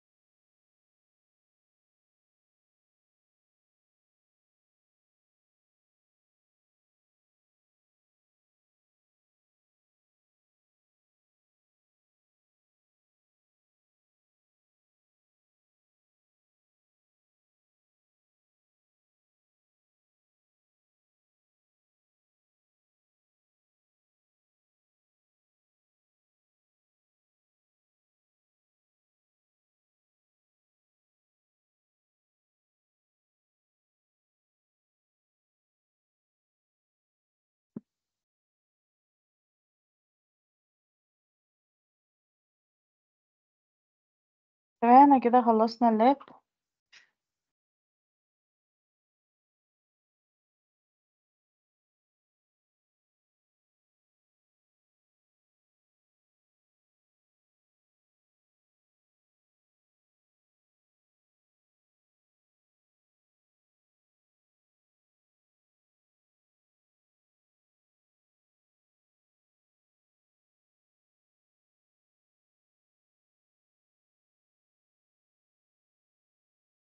تمام انا كده خلصنا اللاب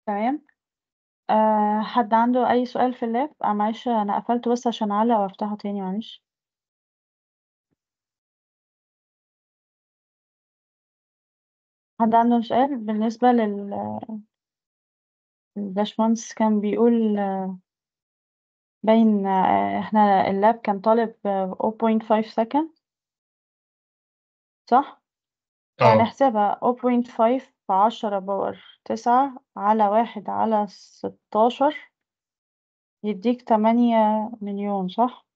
تمام أه حد عنده أي سؤال في اللاب أه معلش أنا قفلته بس عشان أعلق وأفتحه تاني معلش حد عنده سؤال بالنسبة لل الباشمهندس كان بيقول آه، باين آه، احنا اللاب كان طالب آه، 0.5 سكند صح؟ اه هنحسبها 0.5 في عشرة باور تسعة على واحد على ستاشر يديك تمانية مليون صح؟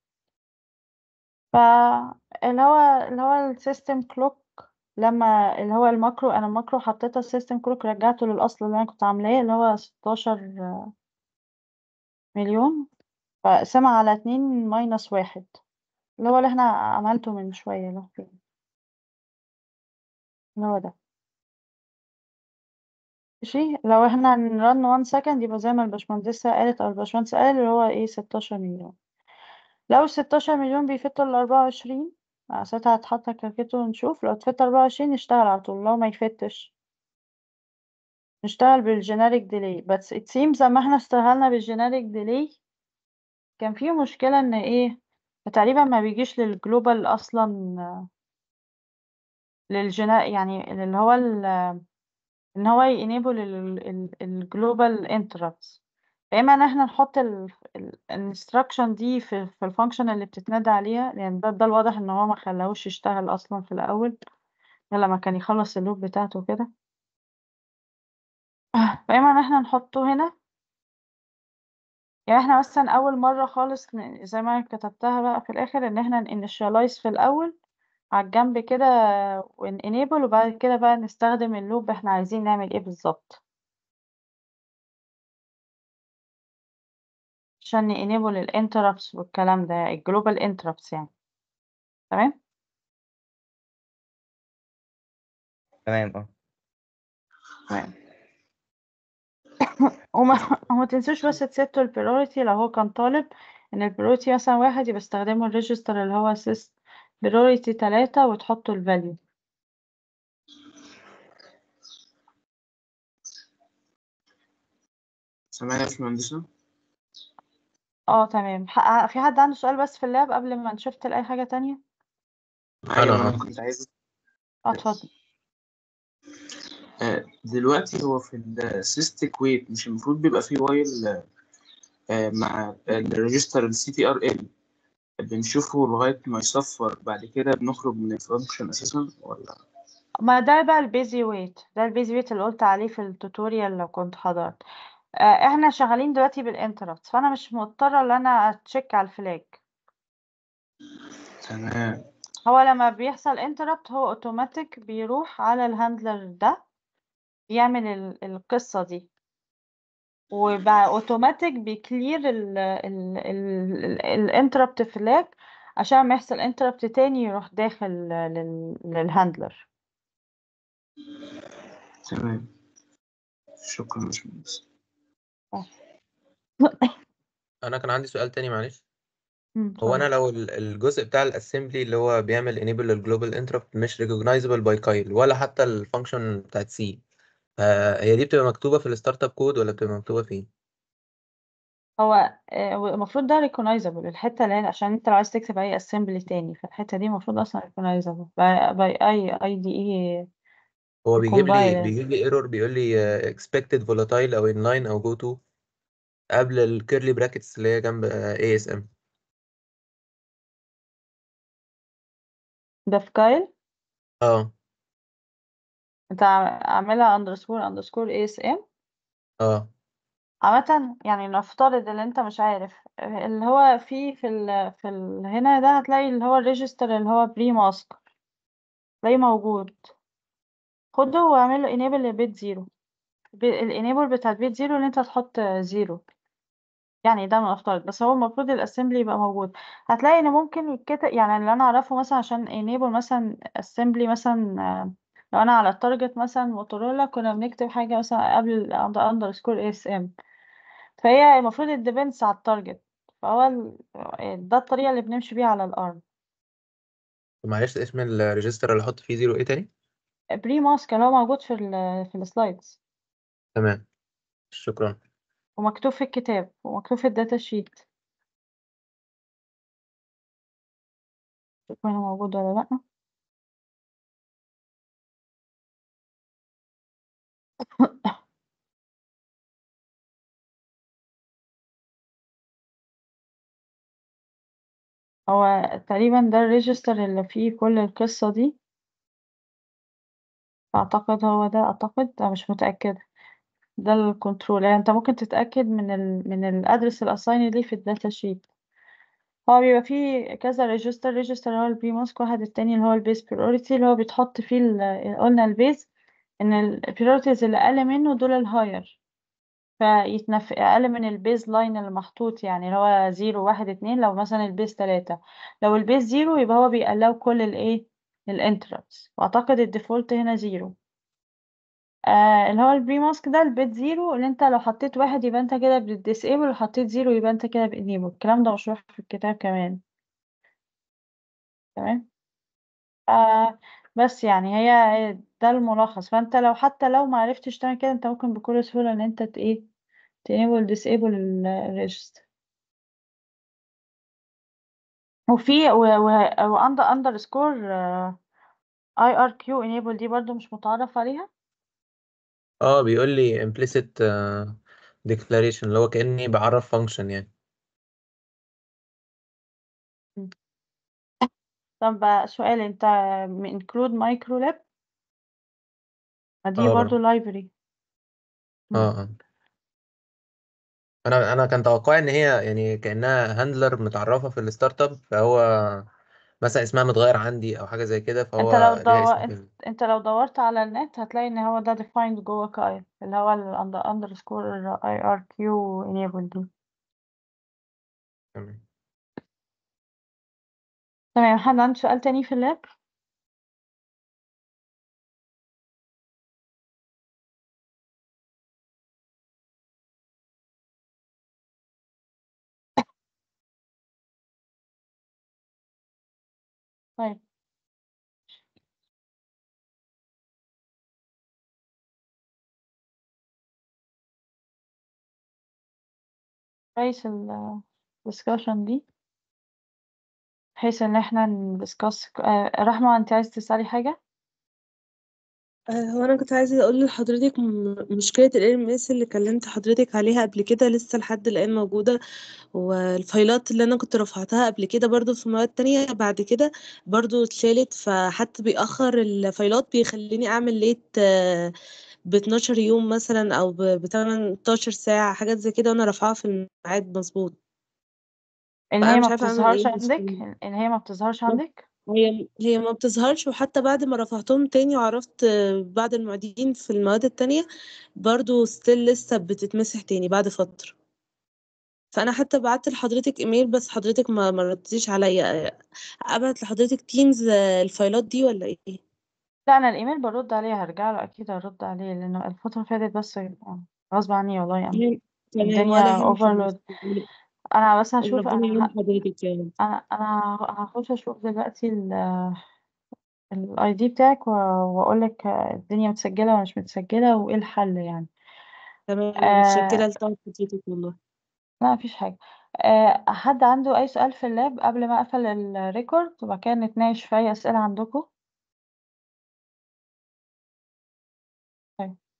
فاللي هو اللي هو السيستم كلوك لما اللي هو الماكرو انا الماكرو حطيتها السيستم كلوك رجعته للاصل اللي انا كنت عاملاه اللي هو ستاشر مليون فقسمها على اتنين ماينس واحد اللي هو اللي احنا عملته من شوية اللي هو فين اللي هو ده ماشي لو احنا نرن 1 سكند يبقى زي ما الباشمهندسة قالت او الباشمهندس قال اللي هو ايه 16 مليون لو 16 مليون بيفتوا ال 24 آه، ساعتها هتحط كالكيتو ونشوف لو تفت 24 نشتغل على طول لو ما يفتش نشتغل بالجينيريك ديلي بس it seems لما احنا اشتغلنا بالجينيريك ديلي كان في مشكلة ان ايه تقريبا ما بيجيش للجلوبال اصلا آه، للجنا يعني اللي هو ال ان هو ينيبل الجلوبال انتربتس فاما ان احنا نحط الانستراكشن دي في في الفانكشن اللي بتتنادى عليها لان ده ده الواضح ان هو ما خلاهوش يشتغل اصلا في الاول غير لما كان يخلص اللوب بتاعته كده فاما ان احنا نحطه هنا يعني احنا مثلا اول مره خالص ن- زي ما أنا كتبتها بقى في الاخر ان احنا initialize في الاول على الجنب كده ون enable وبعد كده بقى نستخدم اللوب احنا عايزين نعمل ايه بالظبط عشان ن enable ال interrupts والكلام ده ال global interrupts يعني تمام تمام اه تمام وما وما تنسوش بس تسيتوا البريوريتي لو هو كان طالب ان البريوريتي مثلا واحد يبقى استخدموا الريجستر اللي هو سيس بريوريتي تلاتة وتحطوا الفاليو سامعني يا باشمهندسة؟ اه تمام ح- في حد عنده سؤال بس في اللاب قبل ما نشفت لأي حاجة تانية أيوة أنا أنا كنت عايز اه اتفضل آه، دلوقتي هو في السيستيك ويت مش المفروض بيبقى فيه وايل آه، مع الريجستر السي تي ار ال بنشوفه لغاية ما يصفر بعد كده بنخرج من الفانكشن أساسا ولا ما ده بقى البيزي ويت ده البيزي ويت اللي قلت عليه في التوتوريال لو كنت حضرت آه، احنا شغالين دلوقتي بالانتربت فانا مش مضطرة ان انا اتشيك على الفلاج تمام هو لما بيحصل انتربت هو اوتوماتيك بيروح على الهاندلر ده يعمل ال- القصة دي وبقى اوتوماتيك بيكلير ال ال ال الانتربت فلاج عشان ما يحصل انتربت تاني يروح داخل لل- للهاندلر تمام شكرا يا باشمهندس انا كان عندي سؤال تاني معلش مم، هو انا اتفضل. لو ال- الجزء بتاع الاسمبلي اللي هو بيعمل enable للجلوبال انتربت مش recognizable by كايل ولا حتى الفانكشن بتاعت سي هي دي بتبقى مكتوبة في الستارت اب كود ولا بتبقى مكتوبة فين؟ هو آه، هو المفروض ده recognizable الحتة اللي هي عشان انت لو عايز تكتب اي assembly تاني فالحتة دي المفروض اصلا recognizable by, by اي اي دي اي هو بيجيب لي compiler بيجيب لي ايرور بيقول لي آه، expected volatile او inline او go to قبل الكيرلي براكتس اللي هي جنب اي اس ام ده في كايل اه انت عام- عاملها underscore underscore asm اه عامة يعني نفترض اللي انت مش عارف اللي هو في في ال في ال هنا ده هتلاقي اللي هو الريجستر اللي هو بري ماسك تلاقيه موجود خده واعمل له enable لبيت زيرو الانيبل بتاع البيت زيرو اللي انت تحط زيرو يعني ده من افترض بس هو المفروض الاسمبلي يبقى موجود هتلاقي ان ممكن يتكتب يعني اللي انا اعرفه مثلا عشان enable مثلا assembly مثلا آه، لو انا على التارجت مثلا موتورولا كنا بنكتب حاجه مثلا قبل اندرسكور اس ام فهي المفروض الديبندس على التارجت فهو ال- ده الطريقه اللي بنمشي بيها على الارم معلش اسم الريجستر اللي احط فيه زيرو ايه تاني؟ بري ماسك اللي هو موجود في ال في السلايدز تمام شكرا ومكتوب في الكتاب ومكتوب في الداتا شيت شوف هنا موجود ولا لأ هو تقريبا ده الريجستر اللي فيه كل القصة دي أعتقد هو ده أعتقد أنا مش متأكدة ده الكنترول يعني انت ممكن تتأكد من ال من الادرس الاساين ليه في الداتا شيت هو بيبقى فيه كذا ريجستر ريجستر هو البري ماسك واحد التاني اللي هو البيز بريوريتي اللي هو بيتحط فيه ال- قلنا البيز ان البريوريتيز اللي اقل منه دول الهاير فيتنف اقل من البيز لاين اللي محطوط يعني اللي هو زيرو واحد اتنين لو مثلا البيز تلاتة لو البيز زيرو يبقى هو بيقلو كل الايه الانتربتس واعتقد الديفولت هنا زيرو آه اللي هو البري ماسك ده البيت زيرو اللي انت لو حطيت واحد يبقى انت كده بتديسيبل لو حطيت زيرو يبقى انت كده بانيبل الكلام ده مشروح في الكتاب كمان تمام آه بس يعني هي ده الملخص فانت لو حتى لو ما عرفتش تعمل كده انت ممكن بكل سهولة ان انت ت ايه تenable disable الريجستر وفي و و و under underscore اي ار كيو enable دي برضو مش متعرف عليها اه بيقول لي implicit آه، declaration اللي هو كأني بعرف function يعني طب بقى سؤال انت م- include microlab ما دي اه برضو برضه library اه اه انا انا كان توقعي ان هي يعني كأنها هاندلر متعرفة في الستارت اب فهو مثلا اسمها متغير عندي او حاجة زي كده انت فهو لو ليها دو... اسم انت... تاني انت لو دورت على النت هتلاقي ان هو ده defined جوه كايل اللي هو ال under underscore IRQ enable دي تمام تمام حد عنده سؤال تاني في اللاب طيب كويس ال discussion دي بحيث ان احنا ندسكس رحمة انت عايز تسألي حاجة آه، هو انا كنت عايزه اقول لحضرتك م- مشكله ال MS اللي كلمت حضرتك عليها قبل كده لسه لحد الان موجوده والفايلات اللي انا كنت رفعتها قبل كده برضو في مواد تانية بعد كده برضو اتشالت فحتى بيأخر الفايلات بيخليني اعمل ليت ب 12 يوم مثلا او ب 18 ساعه حاجات زي كده وانا رافعاها في الميعاد مظبوط ان فانا هي مش ما عارفه اعمل ايه بتظهرش عندك المشكله ان هي ما بتظهرش عندك هي هي ما بتظهرش وحتى بعد ما رفعتهم تاني وعرفت بعض المعيدين في المواد التانية برضو ستيل لسه بتتمسح تاني بعد فترة فأنا حتى بعت لحضرتك إيميل بس حضرتك ما ما ردتيش عليا أبعت لحضرتك تيمز الفايلات دي ولا إيه؟ لا انا الايميل برد عليه هرجع له اكيد هرد عليه لانه الفترة اللي فاتت بس غصب عني والله يعني تمام تمام الدنيا ولا يهم اوفرلود حضرتك انا بس هشوف ربنا انا يعين ه... حضرتك يا رب انا انا هخش اشوف دلوقتي الاي دي بتاعك واقول لك الدنيا متسجلة ولا مش متسجلة وايه الحل يعني تمام آه متشكرة لتعب حضرتك والله لا مفيش حاجة آه حد عنده اي سؤال في اللاب قبل ما اقفل الريكورد وبعد كده نتناقش في اي اسئلة عندكم طيب